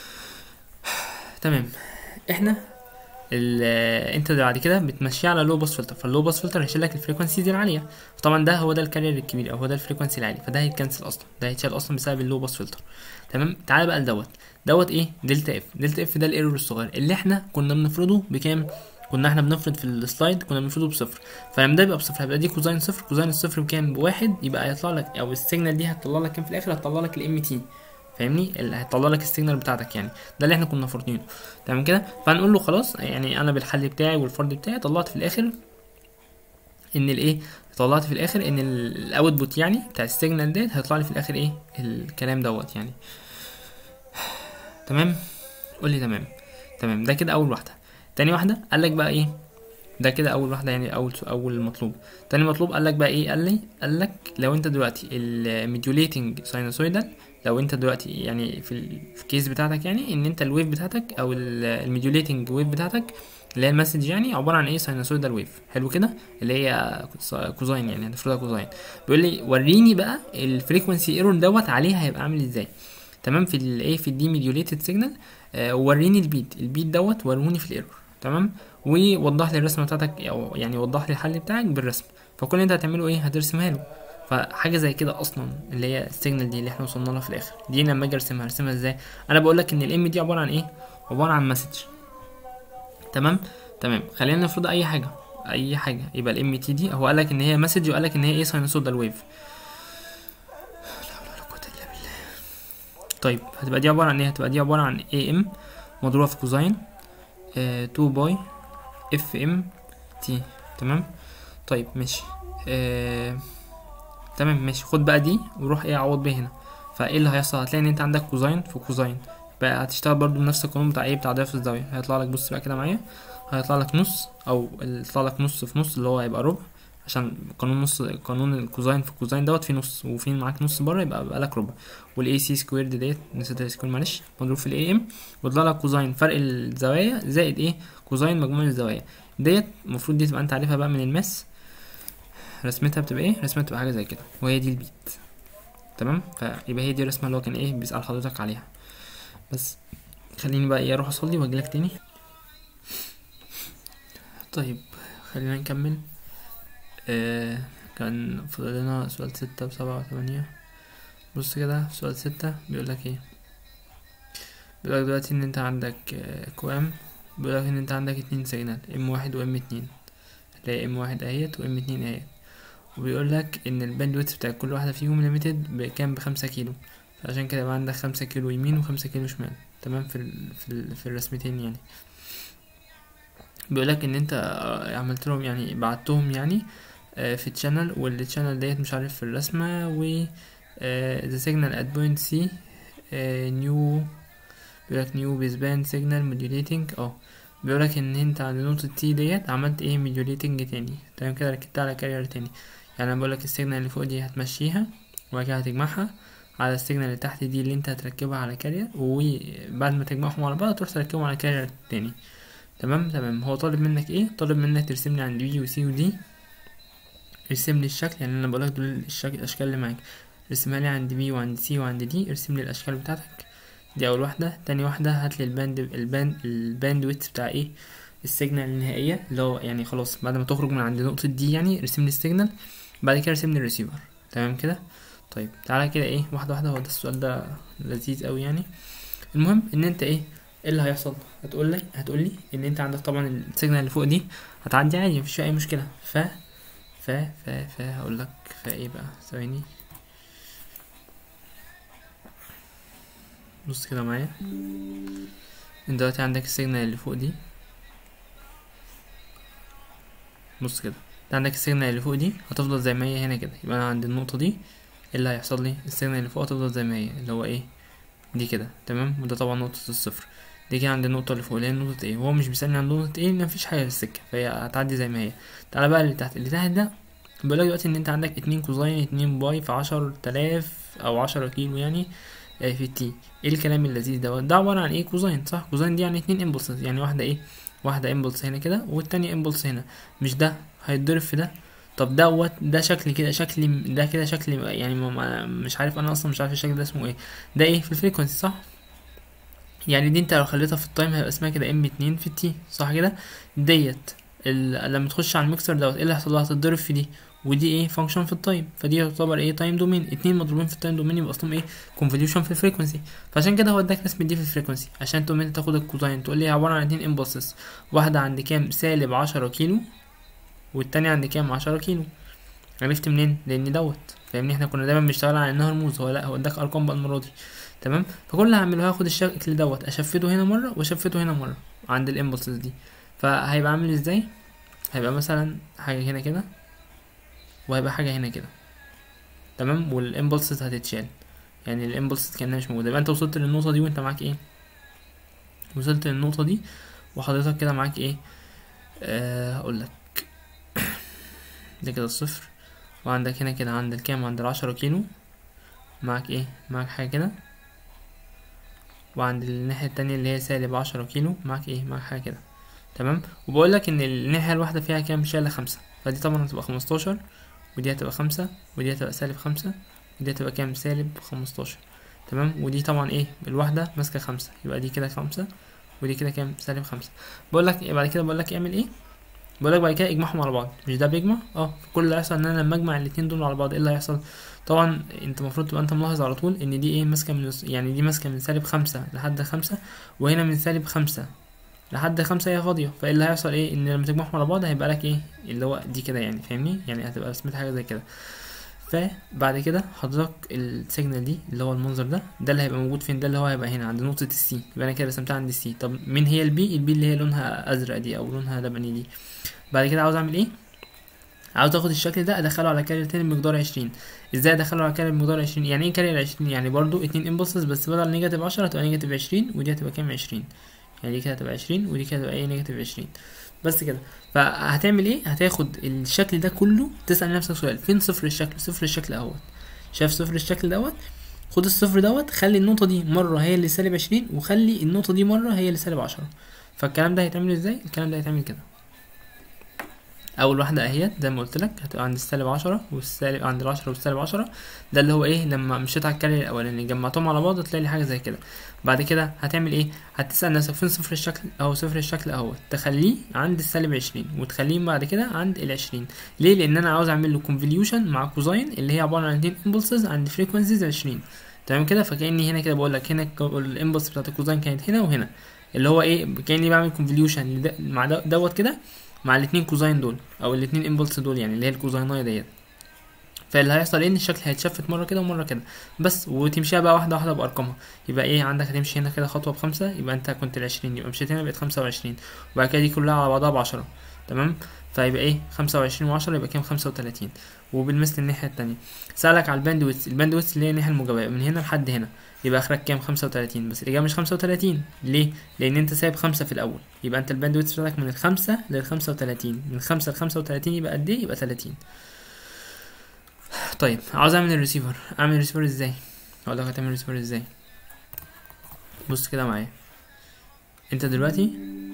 تمام احنا انت بعد كده بتمشيه على لو باس فلتر فاللو باس فلتر هيشيل لك الفريكونسي دي العاليه طبعا ده هو ده الكارير الكبير او هو ده الفريكونسي العالي فده هيتكنسل اصلا ده هيتشال اصلا بسبب اللو باس فلتر تمام تعالى بقى لدوت دوت ايه دلتا اف دلتا اف ده الايرور الصغير اللي احنا كنا بنفرضه بكام كنا احنا بنفرض في السلايد كنا بنفرضه بصفر فلما ده يبقى بصفر هيبقى دي كوزاين صفر كوزاين الصفر بكام بواحد يبقى هيطلع لك او السيجنال دي هتطلع لك كام في الاخر هتطلع لك الام تي فاهمني اللي هيطلع لك السيجنال بتاعتك يعني ده اللي احنا كنا فارضينه تمام كده فهنقول له خلاص يعني انا بالحل بتاعي والفرض بتاعي طلعت في الاخر ان الايه طلعت في الاخر ان الاوتبوت يعني بتاع السيجنال ديت هيطلع لي في الاخر ايه الكلام دوت يعني تمام قول لي تمام تمام ده كده اول واحده تاني واحده قال لك بقى ايه ده كده اول واحده يعني اول اول مطلوب تاني مطلوب قال لك بقى ايه قال لي قال لك لو انت دلوقتي الميديوليتنج ساينوسويدال لو انت دلوقتي يعني في الكيس بتاعتك يعني ان انت الويف بتاعتك او الميديوليتنج ويف بتاعتك اللي هي المسج يعني عباره عن ايه ساينوسويدال ويف حلو كده اللي هي كوزاين يعني هنفرضها كوزاين بيقول لي وريني بقى الفريكونسي ايرور دوت عليها هيبقى عامل ازاي تمام في الايه في الدي ميديوليتد سيجنال آه وريني البيت البيت دوت وروني في الايرور تمام ووضح لي الرسمه بتاعتك او يعني وضح لي الحل بتاعك بالرسم فكل اللي انت هتعمله ايه هترسمها له فحاجه زي كده اصلا اللي هي السيجنال دي اللي احنا وصلنا لها في الاخر دي لما اجي ارسمها ارسمها ازاي انا بقول لك ان الام دي عباره عن ايه عباره عن مسج تمام تمام خلينا نفرض اي حاجه اي حاجه يبقى الام تي دي هو قال لك ان هي مسج وقال لك ان هي ايه ساينوسودال ويف طيب هتبقى دي عباره عن ايه هتبقى دي عباره عن اي ام مضروبه في كوزاين 2 باي اف ام تي تمام طيب ماشي آه تمام ماشي خد بقى دي وروح ايه عوض بيها هنا فايه اللي هيحصل هتلاقي ان انت عندك كوزاين في كوزاين بقى هتشتغل برضو بنفس القانون بتاع ايه بتاع ضعف الزاويه هيطلع لك بص بقى كده معايا هيطلع لك نص او يطلع لك نص في نص اللي هو هيبقى ربع عشان قانون نص قانون الكوزاين في الكوزاين دوت في نص وفي معاك نص بره يبقى بقى لك ربع والاي سي سكويرد ديت نسيت السكوير معلش مضروب في الاي ام ويطلع لك كوزاين فرق الزوايا زائد ايه كوزاين مجموع الزوايا ديت المفروض دي تبقى انت عارفها بقى من الماس رسمتها بتبقى ايه رسمتها بتبقى حاجه زي كده وهي دي البيت تمام فيبقى هي دي الرسمه اللي هو كان ايه بيسال حضرتك عليها بس خليني بقى ايه اروح اصلي واجيلك تاني طيب خلينا نكمل آه كان فاضل لنا سؤال ستة وسبعة وثمانية بص كده سؤال ستة بيقولك ايه بيقولك دلوقتي ان انت عندك آه كوام بيقولك ان انت عندك اتنين سيجنال ام واحد وام اتنين اللي هي ام واحد اهيت وام اتنين اهيت وبيقول لك ان الباندويت بتاع كل واحده فيهم ليميتد بكام بخمسة كيلو فعشان كده يبقى عندك خمسة كيلو يمين وخمسة كيلو شمال تمام في ال في, ال في الرسمتين يعني بيقول لك ان انت عملت لهم يعني بعتهم يعني في الشانل والشانل ديت مش عارف في الرسمه و the signal at point C new بيقولك new baseband signal modulating اه بيقولك ان انت عند نقطة تي ديت عملت ايه ميديوليتنج تاني تمام كده ركبتها على كارير تاني يعني انا بقولك السيجنال اللي فوق دي هتمشيها وبعد كده هتجمعها على السيجنال اللي تحت دي اللي انت هتركبها على كارير وبعد ما تجمعهم على بعض تروح تركبهم على كارير تاني تمام تمام هو طالب منك ايه طالب منك ترسم لي عند بي وسي ودي ارسم لي الشكل يعني انا بقولك دول الشكل الاشكال اللي معاك ارسمها لي عند بي وعند سي وعند دي ارسم لي الاشكال بتاعتك دي اول واحده تاني واحده هات لي الباند الباند الباند ويت بتاع ايه السيجنال النهائيه اللي هو يعني خلاص بعد ما تخرج من عند نقطه دي يعني ارسم لي السيجنال بعد كده ارسم لي الريسيفر تمام كده طيب تعالى كده ايه واحده واحده هو ده السؤال ده لذيذ قوي يعني المهم ان انت ايه ايه اللي هيحصل هتقول لي هتقول لي ان انت عندك طبعا السيجنال اللي فوق دي هتعدي عادي مفيش فيها اي مشكله ف ف ف ف هقول لك فايه بقى ثواني بص كده معايا انت دلوقتي عندك السيجنال اللي فوق دي بص كده انت عندك السيجنال اللي فوق دي هتفضل زي ما هي هنا كده يبقى انا عند النقطة دي ايه اللي هيحصل لي السيجنال اللي فوق هتفضل زي ما هي اللي هو ايه دي كده تمام وده طبعا نقطة الصفر دي كده عند النقطة اللي فوق اللي هي نقطة ايه وهو مش بيسألني عن نقطة ايه لان مفيش حاجة في السكة فهي هتعدي زي ما هي تعالى بقى اللي تحت اللي تحت ده بيقول لك دلوقتي ان انت عندك اتنين كوزاين اتنين باي في عشر تلاف او عشرة كيلو يعني آه، في تي ايه الكلام اللذيذ دوت ده عبارة عن ايه كوزاين صح كوزاين دي يعني اتنين امبulses يعني واحدة ايه واحدة امبulse هنا كده والتانية امبulse هنا مش ده هيتضرب في ده طب دوت ده شكل كده شكل ده كده شكل يعني ما- ما- مش عارف انا اصلا مش عارف الشكل ده اسمه ايه ده ايه في الفريكونسي صح يعني دي انت لو خليتها في التايم هيبقى اسمها كده ام اتنين في التي صح كده ديت ال- لما تخش على الميكسر دوت ايه اللي هيحصل لها هتتضرب في دي ودي ايه فانكشن في التايم فدي تعتبر ايه تايم دومين اتنين مضروبين في التايم دومين يبقى اصلهم ايه كونفوليوشن في الفريكونسي فعشان كده هو اداك رسم دي في الفريكونسي عشان تقوم انت تاخد الكوزاين تقول لي عباره عن اتنين امبulses واحده عند كام سالب عشرة كيلو والتانية عند كام عشرة كيلو عرفت منين لان دوت فاهمني احنا كنا دايما بنشتغل على انها رموز هو لا هو اداك ارقام بقى المره دي تمام فكل اللي هعمله هاخد الشكل دوت اشفته هنا مره واشفته هنا مره عند الامبulses دي فهيبقى عامل ازاي هيبقى مثلا حاجه هنا كده وهيبقى حاجه هنا كده تمام والامبulses هتتشال يعني الامبulses كانها مش موجوده يبقى انت وصلت للنقطه دي وانت معاك ايه وصلت للنقطه دي وحضرتك كده معاك ايه آه هقول لك ده كده الصفر وعندك هنا كده عند الكام عند العشرة كيلو معاك ايه معاك حاجة كده وعند الناحية التانية اللي هي سالب عشرة كيلو معاك ايه معاك حاجة كده تمام وبقول لك ان الناحية الواحدة فيها كام شالة خمسة فدي طبعا هتبقى خمستاشر ودي هتبقى خمسة ودي هتبقى سالب خمسة ودي هتبقى كام سالب خمستاشر تمام ودي طبعا ايه الواحدة ماسكة خمسة يبقى دي كده خمسة ودي كده كام سالب خمسة بقول لك بعد كده بقول لك اعمل ايه بقول لك بعد كده اجمعهم على بعض مش ده بيجمع اه كل اللي هيحصل ان انا لما اجمع الاتنين دول على بعض ايه اللي هيحصل طبعا انت المفروض تبقى انت ملاحظ على طول ان دي ايه ماسكه من يعني دي ماسكه من سالب خمسة لحد خمسة وهنا من سالب خمسة لحد خمسة هي فاضية فايه اللي هيحصل ايه ان لما تجمعهم على بعض هيبقى لك ايه اللي هو دي كده يعني فاهمني يعني هتبقى رسمت حاجة زي كده فبعد كده حضرتك السيجنال دي اللي هو المنظر ده ده اللي هيبقى موجود فين ده اللي هو هيبقى هنا عند نقطة السي يبقى انا كده رسمتها عند السي طب مين هي البي البي اللي هي لونها ازرق دي او لونها لبني دي بعد كده عاوز اعمل ايه عاوز اخد الشكل ده ادخله على كارير تاني بمقدار عشرين ازاي ادخله على كارير بمقدار عشرين يعني ايه كارير عشرين يعني برضو اتنين امبulses بس بدل نيجاتيف عشرة هتبقى نيجاتيف عشرين ودي هتبقى كام عشرين يعني دي كده هتبقى عشرين ودي كده هتبقى ايه نيجاتيف عشرين بس كده فهتعمل ايه هتاخد الشكل ده كله تسأل نفسك سؤال فين صفر الشكل صفر الشكل اهوت شايف صفر الشكل دوت خد الصفر دوت خلي النقطة دي مرة هي اللي سالب عشرين وخلي النقطة دي مرة هي اللي سالب عشرة فالكلام ده هيتعمل ازاي الكلام ده هيتعمل كده اول واحده اهيت زي ما قلت لك هتبقى عند السالب عشرة والسالب عند العشرة والسالب عشرة ده اللي هو ايه لما مشيت على الكارير الاولاني جمعتهم على بعض تلاقي لي حاجه زي كده بعد كده هتعمل ايه هتسال نفسك فين صفر الشكل اهو صفر الشكل اهو تخليه عند السالب عشرين وتخليه بعد كده عند العشرين ليه لان انا عاوز اعمل له convolution مع كوزاين اللي هي عباره عن اتنين impulses عند frequencies عشرين تمام كده فكاني هنا كده بقول لك هنا الامبلس بتاعت الكوزاين كانت هنا وهنا اللي هو ايه كاني بعمل convolution مع دو- دوت كده مع الاتنين كوزاين دول او الاتنين امبلس دول يعني اللي هي الكوزاينايه ديت فاللي هيحصل ايه ان الشكل هيتشفت مره كده ومره كده بس وتمشيها بقى واحده واحده بارقامها يبقى ايه عندك هتمشي هنا كده خطوه بخمسة يبقى انت كنت العشرين يبقى مشيت هنا بقت خمسة وعشرين وبعد كده دي كلها على بعضها بعشرة تمام فيبقى ايه خمسة وعشرين وعشرة يبقى كام خمسة وتلاتين وبالمثل الناحية التانية سألك على الباند ويتس الباند ويتس اللي هي الناحية الموجبة من هنا لحد هنا يبقى اخرك كام خمسة وتلاتين بس الإجابة مش خمسة وتلاتين ليه؟ لأن أنت سايب خمسة في الأول يبقى أنت الباند ويتس بتاعتك من الخمسة للخمسة وتلاتين من خمسة لخمسة وتلاتين يبقى قد إيه؟ يبقى تلاتين طيب عاوز أعمل الريسيفر أعمل الريسيفر إزاي؟ هقول لك هتعمل الريسيفر إزاي بص كده معايا أنت دلوقتي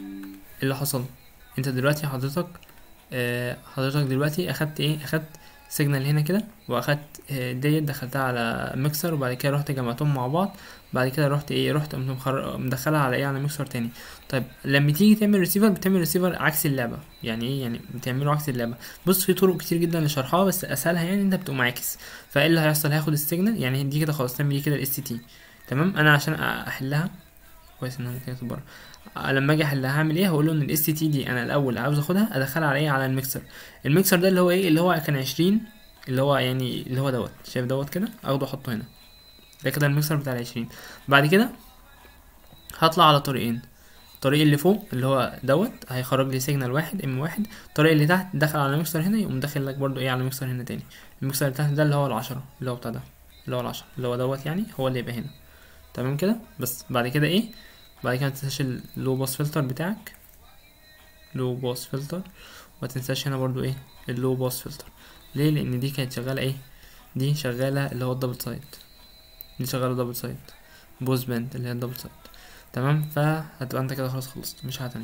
إيه اللي حصل؟ أنت دلوقتي حضرتك آه حضرتك دلوقتي أخدت إيه؟ أخدت سيجنال هنا كده واخدت آه، ديت دخلتها على ميكسر وبعد كده رحت جمعتهم مع بعض بعد كده رحت ايه رحت قمت مخر- مدخلها على ايه على ميكسر تاني طيب لما تيجي تعمل ريسيفر بتعمل ريسيفر عكس اللعبه يعني ايه يعني بتعمله عكس اللعبه بص في طرق كتير جدا لشرحها بس اسهلها يعني انت بتقوم عاكس فايه اللي هيحصل هياخد السيجنال يعني دي كده خلاص تعمل دي كده الاس تي تمام انا عشان احلها كويس انها ممكن تكتب بره لما اجي احلها هعمل ايه هقول له ان الاس تي دي انا الاول عاوز اخدها ادخلها على ايه على الميكسر الميكسر ده اللي هو ايه اللي هو كان 20 اللي هو يعني اللي هو دوت شايف دوت كده اخده احطه هنا ده كده الميكسر بتاع العشرين بعد كده هطلع على طريقين الطريق اللي فوق اللي هو دوت هيخرج لي سيجنال واحد ام واحد الطريق اللي تحت دخل على الميكسر هنا يقوم داخل لك برضو ايه على الميكسر هنا تاني الميكسر اللي تحت ده اللي هو العشرة اللي هو بتاع ده اللي هو العشرة اللي هو دوت يعني هو اللي يبقى هنا تمام كده بس بعد كده ايه بعد كده متنساش اللو باس فلتر بتاعك لو باس فلتر ومتنساش هنا برضو ايه اللو باس فلتر ليه لان دي كانت شغاله ايه دي شغاله اللي هو الدبل سايد دي شغاله دبل سايد بوز باند اللي هي الدبل سايد تمام فهتبقى انت كده خلاص خلصت مش حاجه تانية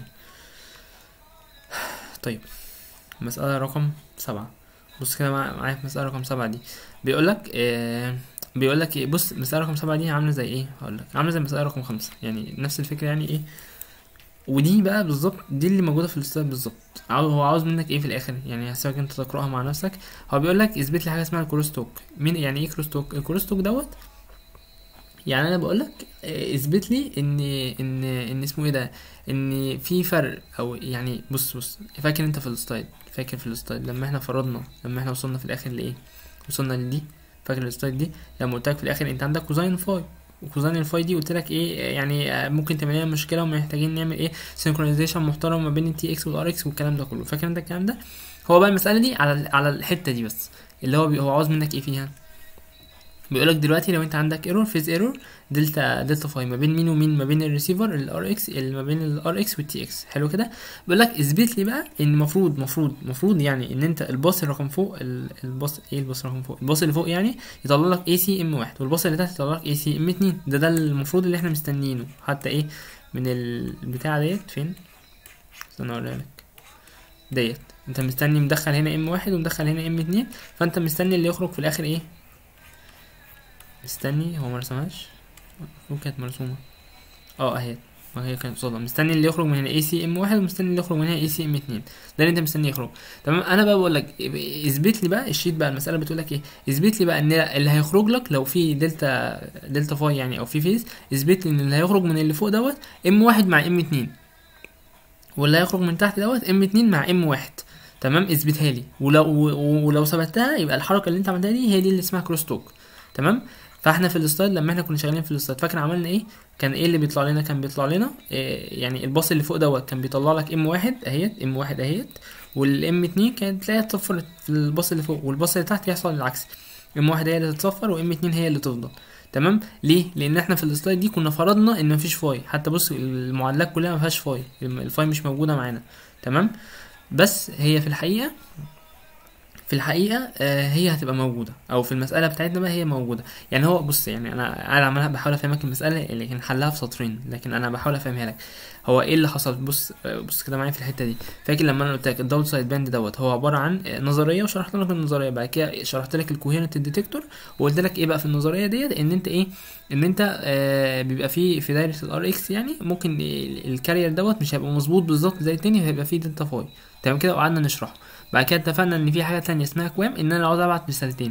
طيب مسألة رقم سبعة بص كده مع- معايا في مسألة رقم سبعة دي بيقولك آه بيقولك ايه بص مسألة رقم سبعة دي عاملة زي ايه هقولك عاملة زي مسألة رقم خمسة يعني نفس الفكرة يعني ايه ودي بقى بالظبط دي اللي موجودة في الاستاذ بالظبط عاوز هو عاوز منك ايه في الاخر يعني هسيبك انت تقرأها مع نفسك هو بيقول لك اثبت لي حاجة اسمها الكروستوك مين يعني ايه كروستوك الكروستوك دوت يعني انا بقول لك اثبت لي ان ان ان اسمه ايه ده ان في فرق او يعني بص بص فاكر انت في السلايد فاكر في السلايد لما احنا فرضنا لما احنا وصلنا في الاخر لايه وصلنا لدي فاكر السلايد دي لما قلت لك في الاخر انت عندك كوزاين فاي وكوزاين الفاي دي قلت لك ايه يعني آه، ممكن تعمل لنا مشكله ومحتاجين نعمل ايه سينكرونايزيشن محترم ما بين التي اكس والار اكس والكلام ده كله فاكر انت الكلام ده هو بقى المساله دي على على الحته دي بس اللي هو بي هو عاوز منك ايه فيها بيقولك دلوقتي لو انت عندك ايرور فيز ايرور دلتا دلتا فاي ما بين مين ومين ما بين الريسيفر الار اكس ما بين الار اكس والتي اكس حلو كده بيقول لك اثبت لي بقى ان المفروض مفروض مفروض يعني ان انت الباص رقم فوق ال- الباص ايه الباص رقم فوق الباص اللي فوق يعني يطلع لك اي سي ام واحد والباص اللي تحت يطلع لك اي سي ام اتنين ده ده المفروض اللي احنا مستنيينه حتى ايه من البتاع ديت فين استنى اوريها لك ديت انت مستني مدخل هنا ام واحد ومدخل هنا ام اتنين فانت مستني اللي يخرج في الاخر ايه مستني هو مرسمهاش المفروض كانت مرسومة اه اهي ما هي كانت قصادها مستني اللي يخرج من هنا اي سي ام واحد ومستني اللي يخرج من هنا اي سي ام اتنين ده اللي انت مستني يخرج تمام انا بقى بقول لك اثبت لي بقى الشيت بقى المساله بتقول لك ايه اثبت لي بقى ان اللي هيخرج لك لو في دلتا دلتا فاي يعني او في فيز اثبت لي ان اللي هيخرج من اللي فوق دوت ام واحد مع ام اتنين واللي هيخرج من تحت دوت ام اتنين مع ام واحد تمام اثبتها لي ولو و- ولو ثبتها يبقى الحركه اللي انت عملتها دي هي دي اللي اسمها كروس توك تمام فاحنا في السلايد لما احنا كنا شغالين في السلايد فاكر عملنا ايه كان ايه اللي بيطلع لنا كان بيطلع لنا إيه يعني الباص اللي فوق دوت كان بيطلع لك ام واحد اهيت ام واحد اهيت والام اتنين كانت تلاقيها تصفر في الباص اللي فوق والباص اللي تحت يحصل العكس ام واحد هي اللي تتصفر وام اتنين هي اللي تفضل تمام ليه لان احنا في السلايد دي كنا فرضنا ان مفيش فاي حتى بص المعادلات كلها ما فيهاش فاي الفاي مش موجوده معانا تمام بس هي في الحقيقه في الحقيقة آه، هي هتبقى موجودة أو في المسألة بتاعتنا بقى هي موجودة يعني هو بص يعني أنا أنا عمال بحاول أفهمك المسألة لكن حلها في سطرين لكن أنا بحاول أفهمها لك هو إيه اللي حصل بص آه، بص كده معايا في الحتة دي فاكر لما أنا قلت لك الدبل سايد باند دوت هو عبارة عن آه، نظرية وشرحت لك النظرية بعد كده شرحت لك الكوهيرنت ديتكتور وقلت لك إيه بقى في النظرية ديت إن أنت إيه إن أنت آه بيبقى في في دايرة الار اكس يعني ممكن ال- الكارير دوت مش هيبقى مظبوط بالظبط زي التاني هيبقى فيه دلتا فاي تمام كده وقعدنا نشرحه بعد كده اتفقنا ان في حاجه تانية اسمها كوام ان انا عاوز ابعت رسالتين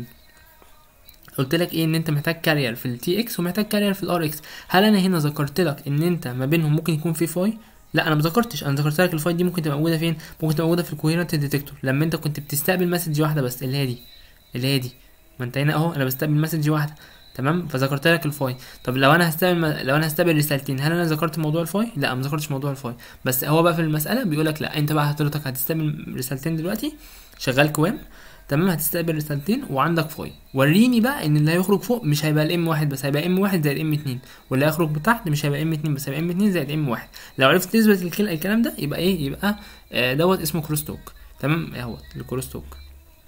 قلت لك ايه ان انت محتاج كارير في التي اكس ومحتاج كارير في الار اكس هل انا هنا ذكرت لك ان انت ما بينهم ممكن يكون في فاي لا انا ما ذكرتش انا ذكرت لك الفاي دي ممكن تبقى موجوده فين ممكن تبقى موجوده في الكوهيرنت ديتكتور لما انت كنت بتستقبل مسج واحده بس اللي هي دي اللي هي دي ما انت هنا اهو انا بستقبل مسج واحده تمام فذكرت لك الفاي طب لو انا هستقبل لو انا هستقبل رسالتين هل انا ذكرت موضوع الفاي لا ما ذكرتش موضوع الفاي بس هو بقى في المساله بيقول لك لا انت بقى حضرتك هتستقبل رسالتين دلوقتي شغال كوام تمام هتستقبل رسالتين وعندك فاي وريني بقى ان اللي هيخرج فوق مش هيبقى الام واحد بس هيبقى ام واحد زائد ام اتنين واللي هيخرج تحت مش هيبقى ام اتنين بس هيبقى ام اتنين زائد ام واحد لو عرفت تثبت الكل- الكلام ده يبقى ايه يبقى آه دوت اسمه كروس توك تمام اهوت الكروس توك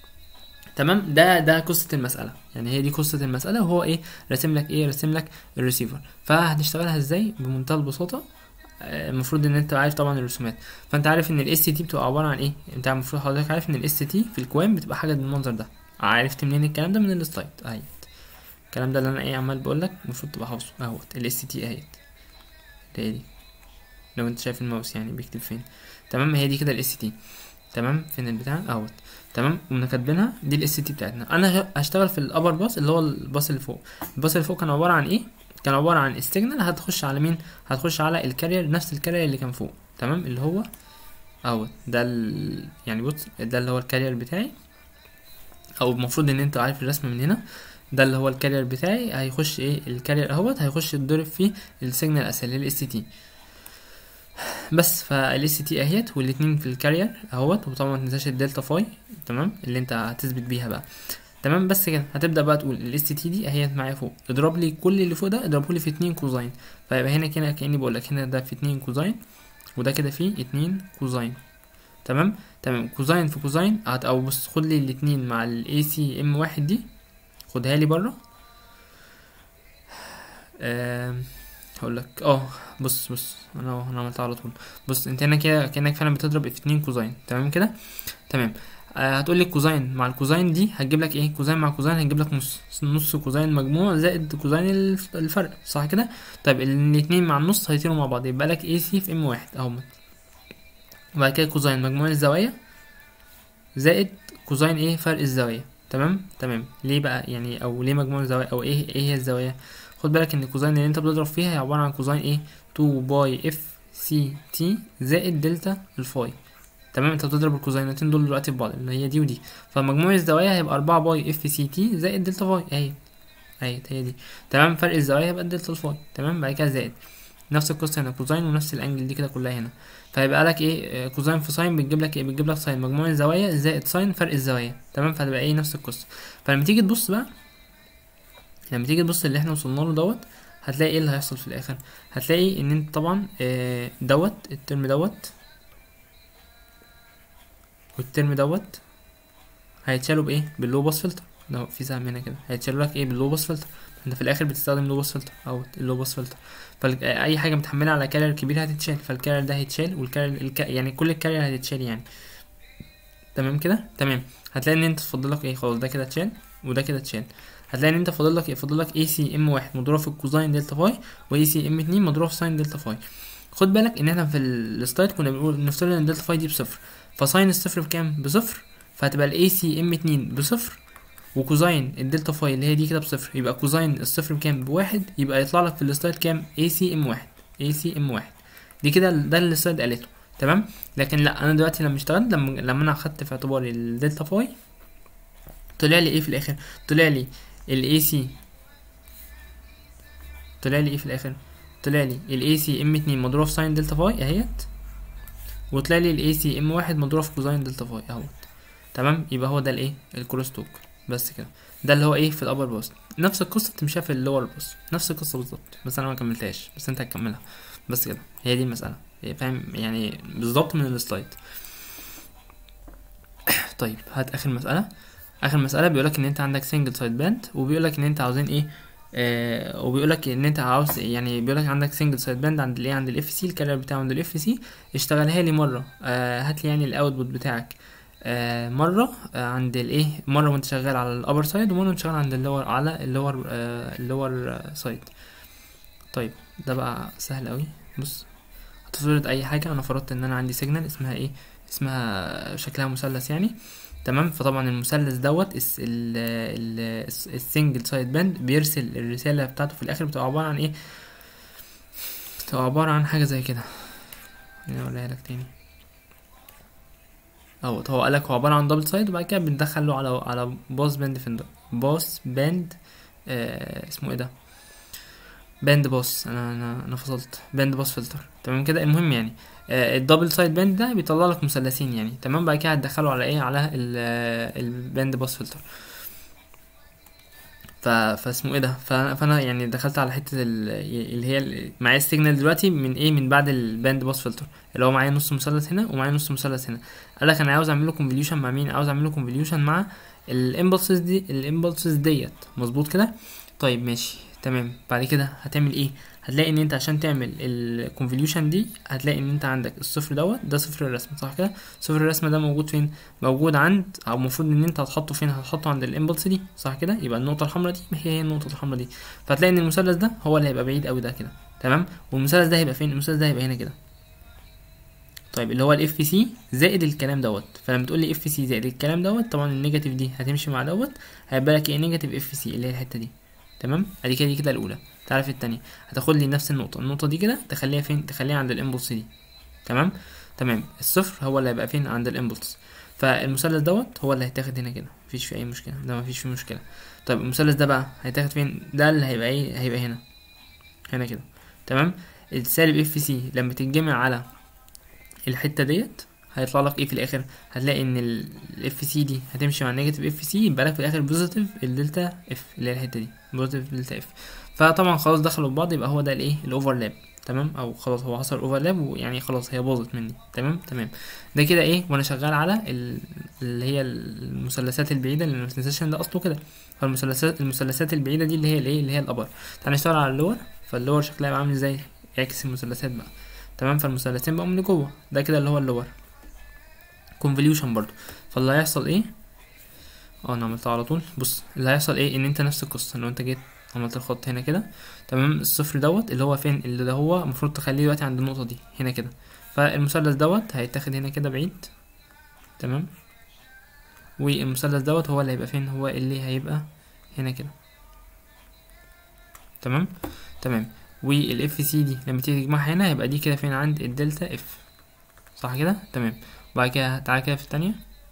تمام ده ده قصه المساله يعني هي دي قصه المساله وهو ايه راسم لك ايه راسم لك الريسيفر فهنشتغلها ازاي بمنتهى البساطه آه، المفروض ان انت عارف طبعا الرسومات فانت عارف ان الاس تي بتبقى عباره عن ايه انت المفروض حضرتك عارف ان الاس تي في الكوام بتبقى حاجه بالمنظر ده عرفت منين الكلام ده من السلايد اهيت الكلام ده اللي انا ايه عمال بقول لك المفروض تبقى حافظه اهوت الاس تي اهيت اللي هي دي لو انت شايف الماوس يعني بيكتب فين تمام هي دي كده الاس تي تمام فين البتاع اهوت تمام قمنا كاتبينها دي الاس تي بتاعتنا انا ه- هشتغل في الابر باص اللي هو الباص اللي فوق الباص اللي فوق كان عباره عن ايه كان عباره عن السيجنال هتخش على مين هتخش على الكارير نفس الكارير اللي كان فوق تمام اللي هو اهوت ده ال... يعني بص ده اللي هو الكارير بتاعي او المفروض ان انت عارف الرسم من هنا ده اللي هو الكارير بتاعي هيخش ايه الكارير اهوت هيخش يتضرب فيه السيجنال الاساسي الاس تي بس فالاس تي اهيت والاتنين في الكارير اهوت وطبعا متنساش الدلتا فاي تمام اللي انت هتثبت بيها بقى تمام بس كده هتبدا بقى تقول الاس تي دي اهيت معايا فوق اضرب لي كل اللي فوق ده اضربه لي في اتنين كوزاين فيبقى هنا كده كاني بقول لك هنا ده في اتنين كوزاين وده كده فيه اتنين كوزاين تمام تمام كوزاين في كوزاين هت او بص خد لي الاتنين مع الاي سي ام واحد دي خدها لي بره آم، هقول لك اه بص بص انا أهو، انا عملتها على طول بص انت هنا كده كانك فعلا بتضرب في اتنين كوزاين تمام كده تمام آه هتقول لي كوزاين مع الكوزاين دي هتجيب لك ايه كوزاين مع كوزاين هتجيب لك نص نص كوزاين مجموع زائد كوزاين الف- الفرق صح كده طيب الاتنين مع النص هيطيروا مع بعض يبقى لك اي سي في ام واحد اهو وبعد كده كوزاين مجموع الزوايا زائد كوزاين ايه فرق الزاوية تمام تمام ليه بقى يعني او ليه مجموع الزوايا او ايه ايه هي الزوايا خد بالك ان الكوزاين اللي انت بتضرب فيها هي عبارة عن كوزاين ايه 2 باي اف سي تي زائد دلتا الفاي تمام انت بتضرب الكوزاينتين دول دلوقتي في بعض اللي هي دي ودي فمجموع الزوايا هيبقى 4 باي اف سي تي زائد دلتا فاي اهي اهي هي دي تمام فرق الزوايا هيبقى دلتا الفاي تمام بعد كده زائد نفس القصة هنا كوزاين ونفس الانجل دي كده كلها هنا فيبقى لك ايه آه، كوزاين في ساين بتجيب لك ايه بتجيب لك ساين مجموع الزوايا زائد ساين فرق الزوايا تمام فهتبقى ايه نفس القصة فلما تيجي تبص بقى لما تيجي تبص اللي احنا وصلنا له دوت هتلاقي ايه اللي هيحصل في الاخر هتلاقي ان انت طبعا آه، دوت الترم دوت والترم دوت هيتشالوا بايه باللو باس فلتر ده في سهم هنا كده هيتشالوا لك ايه باللو باس فلتر انت في الاخر بتستخدم لو باس فلتر او اللو باس فلتر فاي حاجه متحمله على كارير كبير هتتشال فالكارير ده هيتشال والكارير الك... يعني كل الكارير هتتشال يعني تمام كده تمام هتلاقي ان انت تفضل لك ايه خلاص ده كده اتشال وده كده اتشال هتلاقي ان انت فاضل لك ايه فاضل لك اي سي ام واحد مضروبه في الكوزاين دلتا فاي واي سي ام اتنين مضروبه في ساين دلتا فاي خد بالك ان احنا في السلايد كنا بنقول نفترض ان دلتا فاي دي بصفر فساين الصفر بكام بصفر فهتبقى الاي سي ام اتنين بصفر وكوزاين الدلتا فاي اللي هي دي كده بصفر يبقى كوزاين الصفر بكام بواحد يبقى يطلع لك في السلايد كام اي سي ام واحد اي سي ام واحد دي كده ده اللي السلايد قالته تمام لكن لا انا دلوقتي لما اشتغلت لما لما انا اخدت في اعتباري الدلتا فاي طلع لي ايه في الاخر طلع لي الاي سي طلع لي ايه في الاخر طلع لي الاي سي ام اتنين مضروب في ساين دلتا فاي اهيت وطلع لي الاي سي ام واحد مضروب في كوزاين دلتا فاي اهوت تمام يبقى هو ده الايه الكروس توك بس كده ده اللي هو ايه في الابر باس نفس القصه بتمشيها في اللور باس نفس القصه بالظبط بس انا ما كملتهاش بس انت هتكملها بس كده هي دي المساله هي فاهم يعني بالظبط من السلايد طيب هات اخر مساله اخر مساله بيقولك ان انت عندك سنجل سايد باند وبيقولك ان انت عاوزين ايه آه وبيقولك ان انت عاوز يعني بيقولك عندك سنجل سايد باند عند الايه عند الاف سي الكارير بتاعه عند الاف سي اشتغلها لي مره آه هات لي يعني الاوتبوت بتاعك آه مره آه عند الايه مره وانت شغال على الابر سايد ومره وانت شغال عند اللور على اللور آه اللور سايد طيب ده بقى سهل قوي بص هتفرض اي حاجه انا فرضت ان انا عندي سيجنال اسمها ايه اسمها شكلها مثلث يعني تمام فطبعا المثلث دوت الس- ال ال الس- السنجل سايد باند بيرسل الرساله بتاعته في الاخر بتبقى عباره عن ايه بتبقى عباره عن حاجه زي كده خليني اوريها لك تاني اهو هو قالك هو عباره عن دبل سايد وبعد كده بندخل له على على باس باند فيندر باس باند آه اسمه ايه ده باند باس انا انا انا فصلت باند باس فلتر تمام كده المهم يعني آه الدبل سايد باند ده بيطلع لك مثلثين يعني تمام بعد كده هتدخله على ايه على ال- آه، الباند باس فلتر ف... فاسمه ايه ده فانا فانا يعني دخلت على حته ال... اللي هي ال- معايا السيجنال دلوقتي من ايه من بعد الباند باس فلتر اللي هو معايا نص مثلث هنا ومعايا نص مثلث هنا قال لك انا عاوز اعمل له كونفوليوشن مع مين عاوز اعمل له كونفوليوشن مع الامبلسز دي الامبلسز ديت مظبوط كده طيب ماشي تمام بعد كده هتعمل ايه هتلاقي ان انت عشان تعمل الكونفوليوشن دي هتلاقي ان انت عندك الصفر دوت ده صفر الرسم صح كده صفر الرسم ده موجود فين موجود عند او المفروض ان انت هتحطه فين هتحطه عند الامبلس دي صح كده يبقى النقطه الحمراء دي هي هي النقطه الحمراء دي فهتلاقي ان المثلث ده هو اللي هيبقى بعيد قوي ده كده تمام والمثلث ده هيبقى فين المثلث ده هيبقى هنا كده طيب اللي هو الاف سي زائد الكلام دوت فلما تقول لي اف سي زائد الكلام دوت طبعا النيجاتيف دي هتمشي مع دوت هيبقى لك ايه نيجاتيف اف سي اللي هي الحته دي تمام ادي كده دي كده الاولى تعرف التانية هتاخد لي نفس النقطه النقطه دي كده تخليها فين تخليها عند الامبلس دي تمام تمام الصفر هو اللي هيبقى فين عند الامبلس فالمثلث دوت هو اللي هيتاخد هنا كده مفيش فيه اي مشكله ده مفيش فيه مشكله طيب المثلث ده بقى هيتاخد فين ده اللي هيبقى ايه هيبقى هنا هنا كده تمام السالب اف سي لما تتجمع على الحته ديت هيطلع لك ايه في الاخر هتلاقي ان الاف سي دي هتمشي مع النيجاتيف اف سي يبقى لك في الاخر بوزيتيف الدلتا اف اللي هي الحته دي بوزيتيف دلتا اف فطبعا خلاص دخلوا في بعض يبقى هو ده الايه الاوفرلاب تمام او خلاص هو حصل اوفرلاب ويعني خلاص هي باظت مني تمام تمام ده كده ايه وانا شغال على ال- اللي هي المثلثات البعيده لان ما تنساش ان ده اصله كده فالمثلثات المثلثات البعيده دي اللي هي الايه اللي هي الابر تعالى نشتغل على اللور فاللور شكلها يبقى عامل ازاي يعكس المثلثات بقى تمام فالمثلثين بقوا من جوه ده كده اللي هو اللور كونفوليوشن برضو فاللي هيحصل ايه اه انا عملتها على طول بص اللي هيحصل ايه ان انت نفس القصه لو انت جيت عملت الخط هنا كده تمام الصفر دوت اللي هو فين اللي ده هو المفروض تخليه دلوقتي عند النقطه دي هنا كده فالمثلث دوت هيتاخد هنا كده بعيد تمام والمثلث دوت هو اللي هيبقى فين هو اللي هيبقى هنا كده تمام تمام والاف سي دي لما تيجي تجمعها هنا هيبقى دي كده فين عند الدلتا اف صح كده تمام وبعد كده تعالى كده في التانية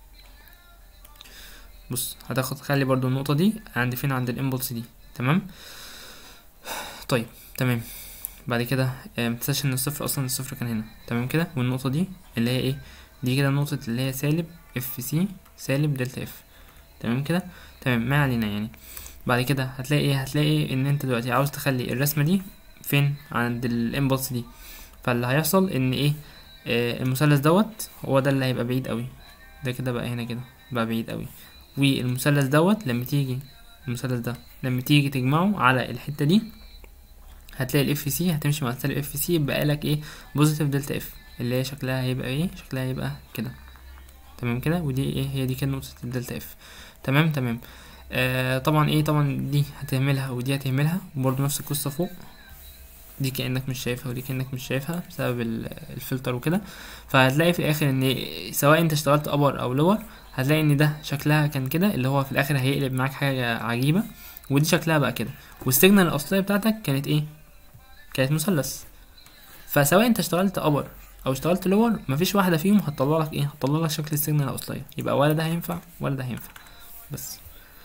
بص هتاخد خلي برضو النقطة دي عند فين عند الامبلس دي تمام طيب تمام بعد كده آه، متنساش ان الصفر اصلا الصفر كان هنا تمام كده والنقطة دي اللي هي ايه دي كده نقطة اللي هي سالب اف سي سالب دلتا اف تمام كده تمام ما علينا يعني بعد كده هتلاقي ايه هتلاقي ان انت دلوقتي عاوز تخلي الرسمة دي فين عند الامبلس دي فاللي هيحصل ان ايه آه المثلث دوت هو ده اللي هيبقى بعيد قوي ده كده بقى هنا كده بقى بعيد قوي والمثلث دوت لما تيجي المثلث ده لما تيجي تجمعه على الحته دي هتلاقي الاف سي هتمشي مع السالب اف سي يبقى لك ايه بوزيتيف دلتا اف اللي هي شكلها هيبقى ايه شكلها هيبقى كده تمام كده ودي ايه هي دي كده نقطه الدلتا اف تمام تمام آه طبعا ايه طبعا دي هتهملها ودي هتهملها وبرضه نفس القصه فوق دي كأنك مش شايفها ودي كأنك مش شايفها بسبب ال- الفلتر وكده فهتلاقي في الآخر إن سواء أنت اشتغلت أبر أو لور هتلاقي إن ده شكلها كان كده اللي هو في الآخر هيقلب معاك حاجة عجيبة ودي شكلها بقى كده والسيجنال الأصلية بتاعتك كانت إيه؟ كانت مثلث فسواء أنت اشتغلت أبر أو اشتغلت لور مفيش واحدة فيهم هتطلع لك إيه؟ هتطلع لك شكل السيجنال الأصلية يبقى ولا ده هينفع ولا ده هينفع بس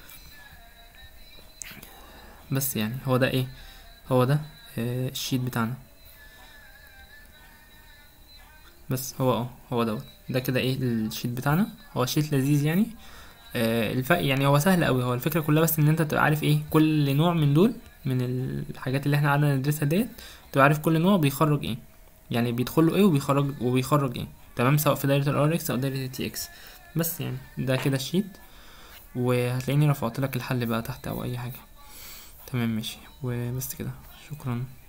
بس يعني هو ده إيه؟ هو ده آه، الشيت بتاعنا بس هو اه هو دوت ده كده ايه الشيت بتاعنا هو شيت لذيذ يعني آه الفرق يعني هو سهل قوي هو الفكره كلها بس ان انت تبقى عارف ايه كل نوع من دول من الحاجات اللي احنا قعدنا ندرسها ديت تبقى عارف كل نوع بيخرج ايه يعني بيدخل له ايه وبيخرج وبيخرج ايه تمام سواء في دايره الار اكس او دايره التي اكس بس يعني ده كده الشيت وهتلاقيني رفعت لك الحل بقى تحت او اي حاجه تمام ماشي وبس كده شكرا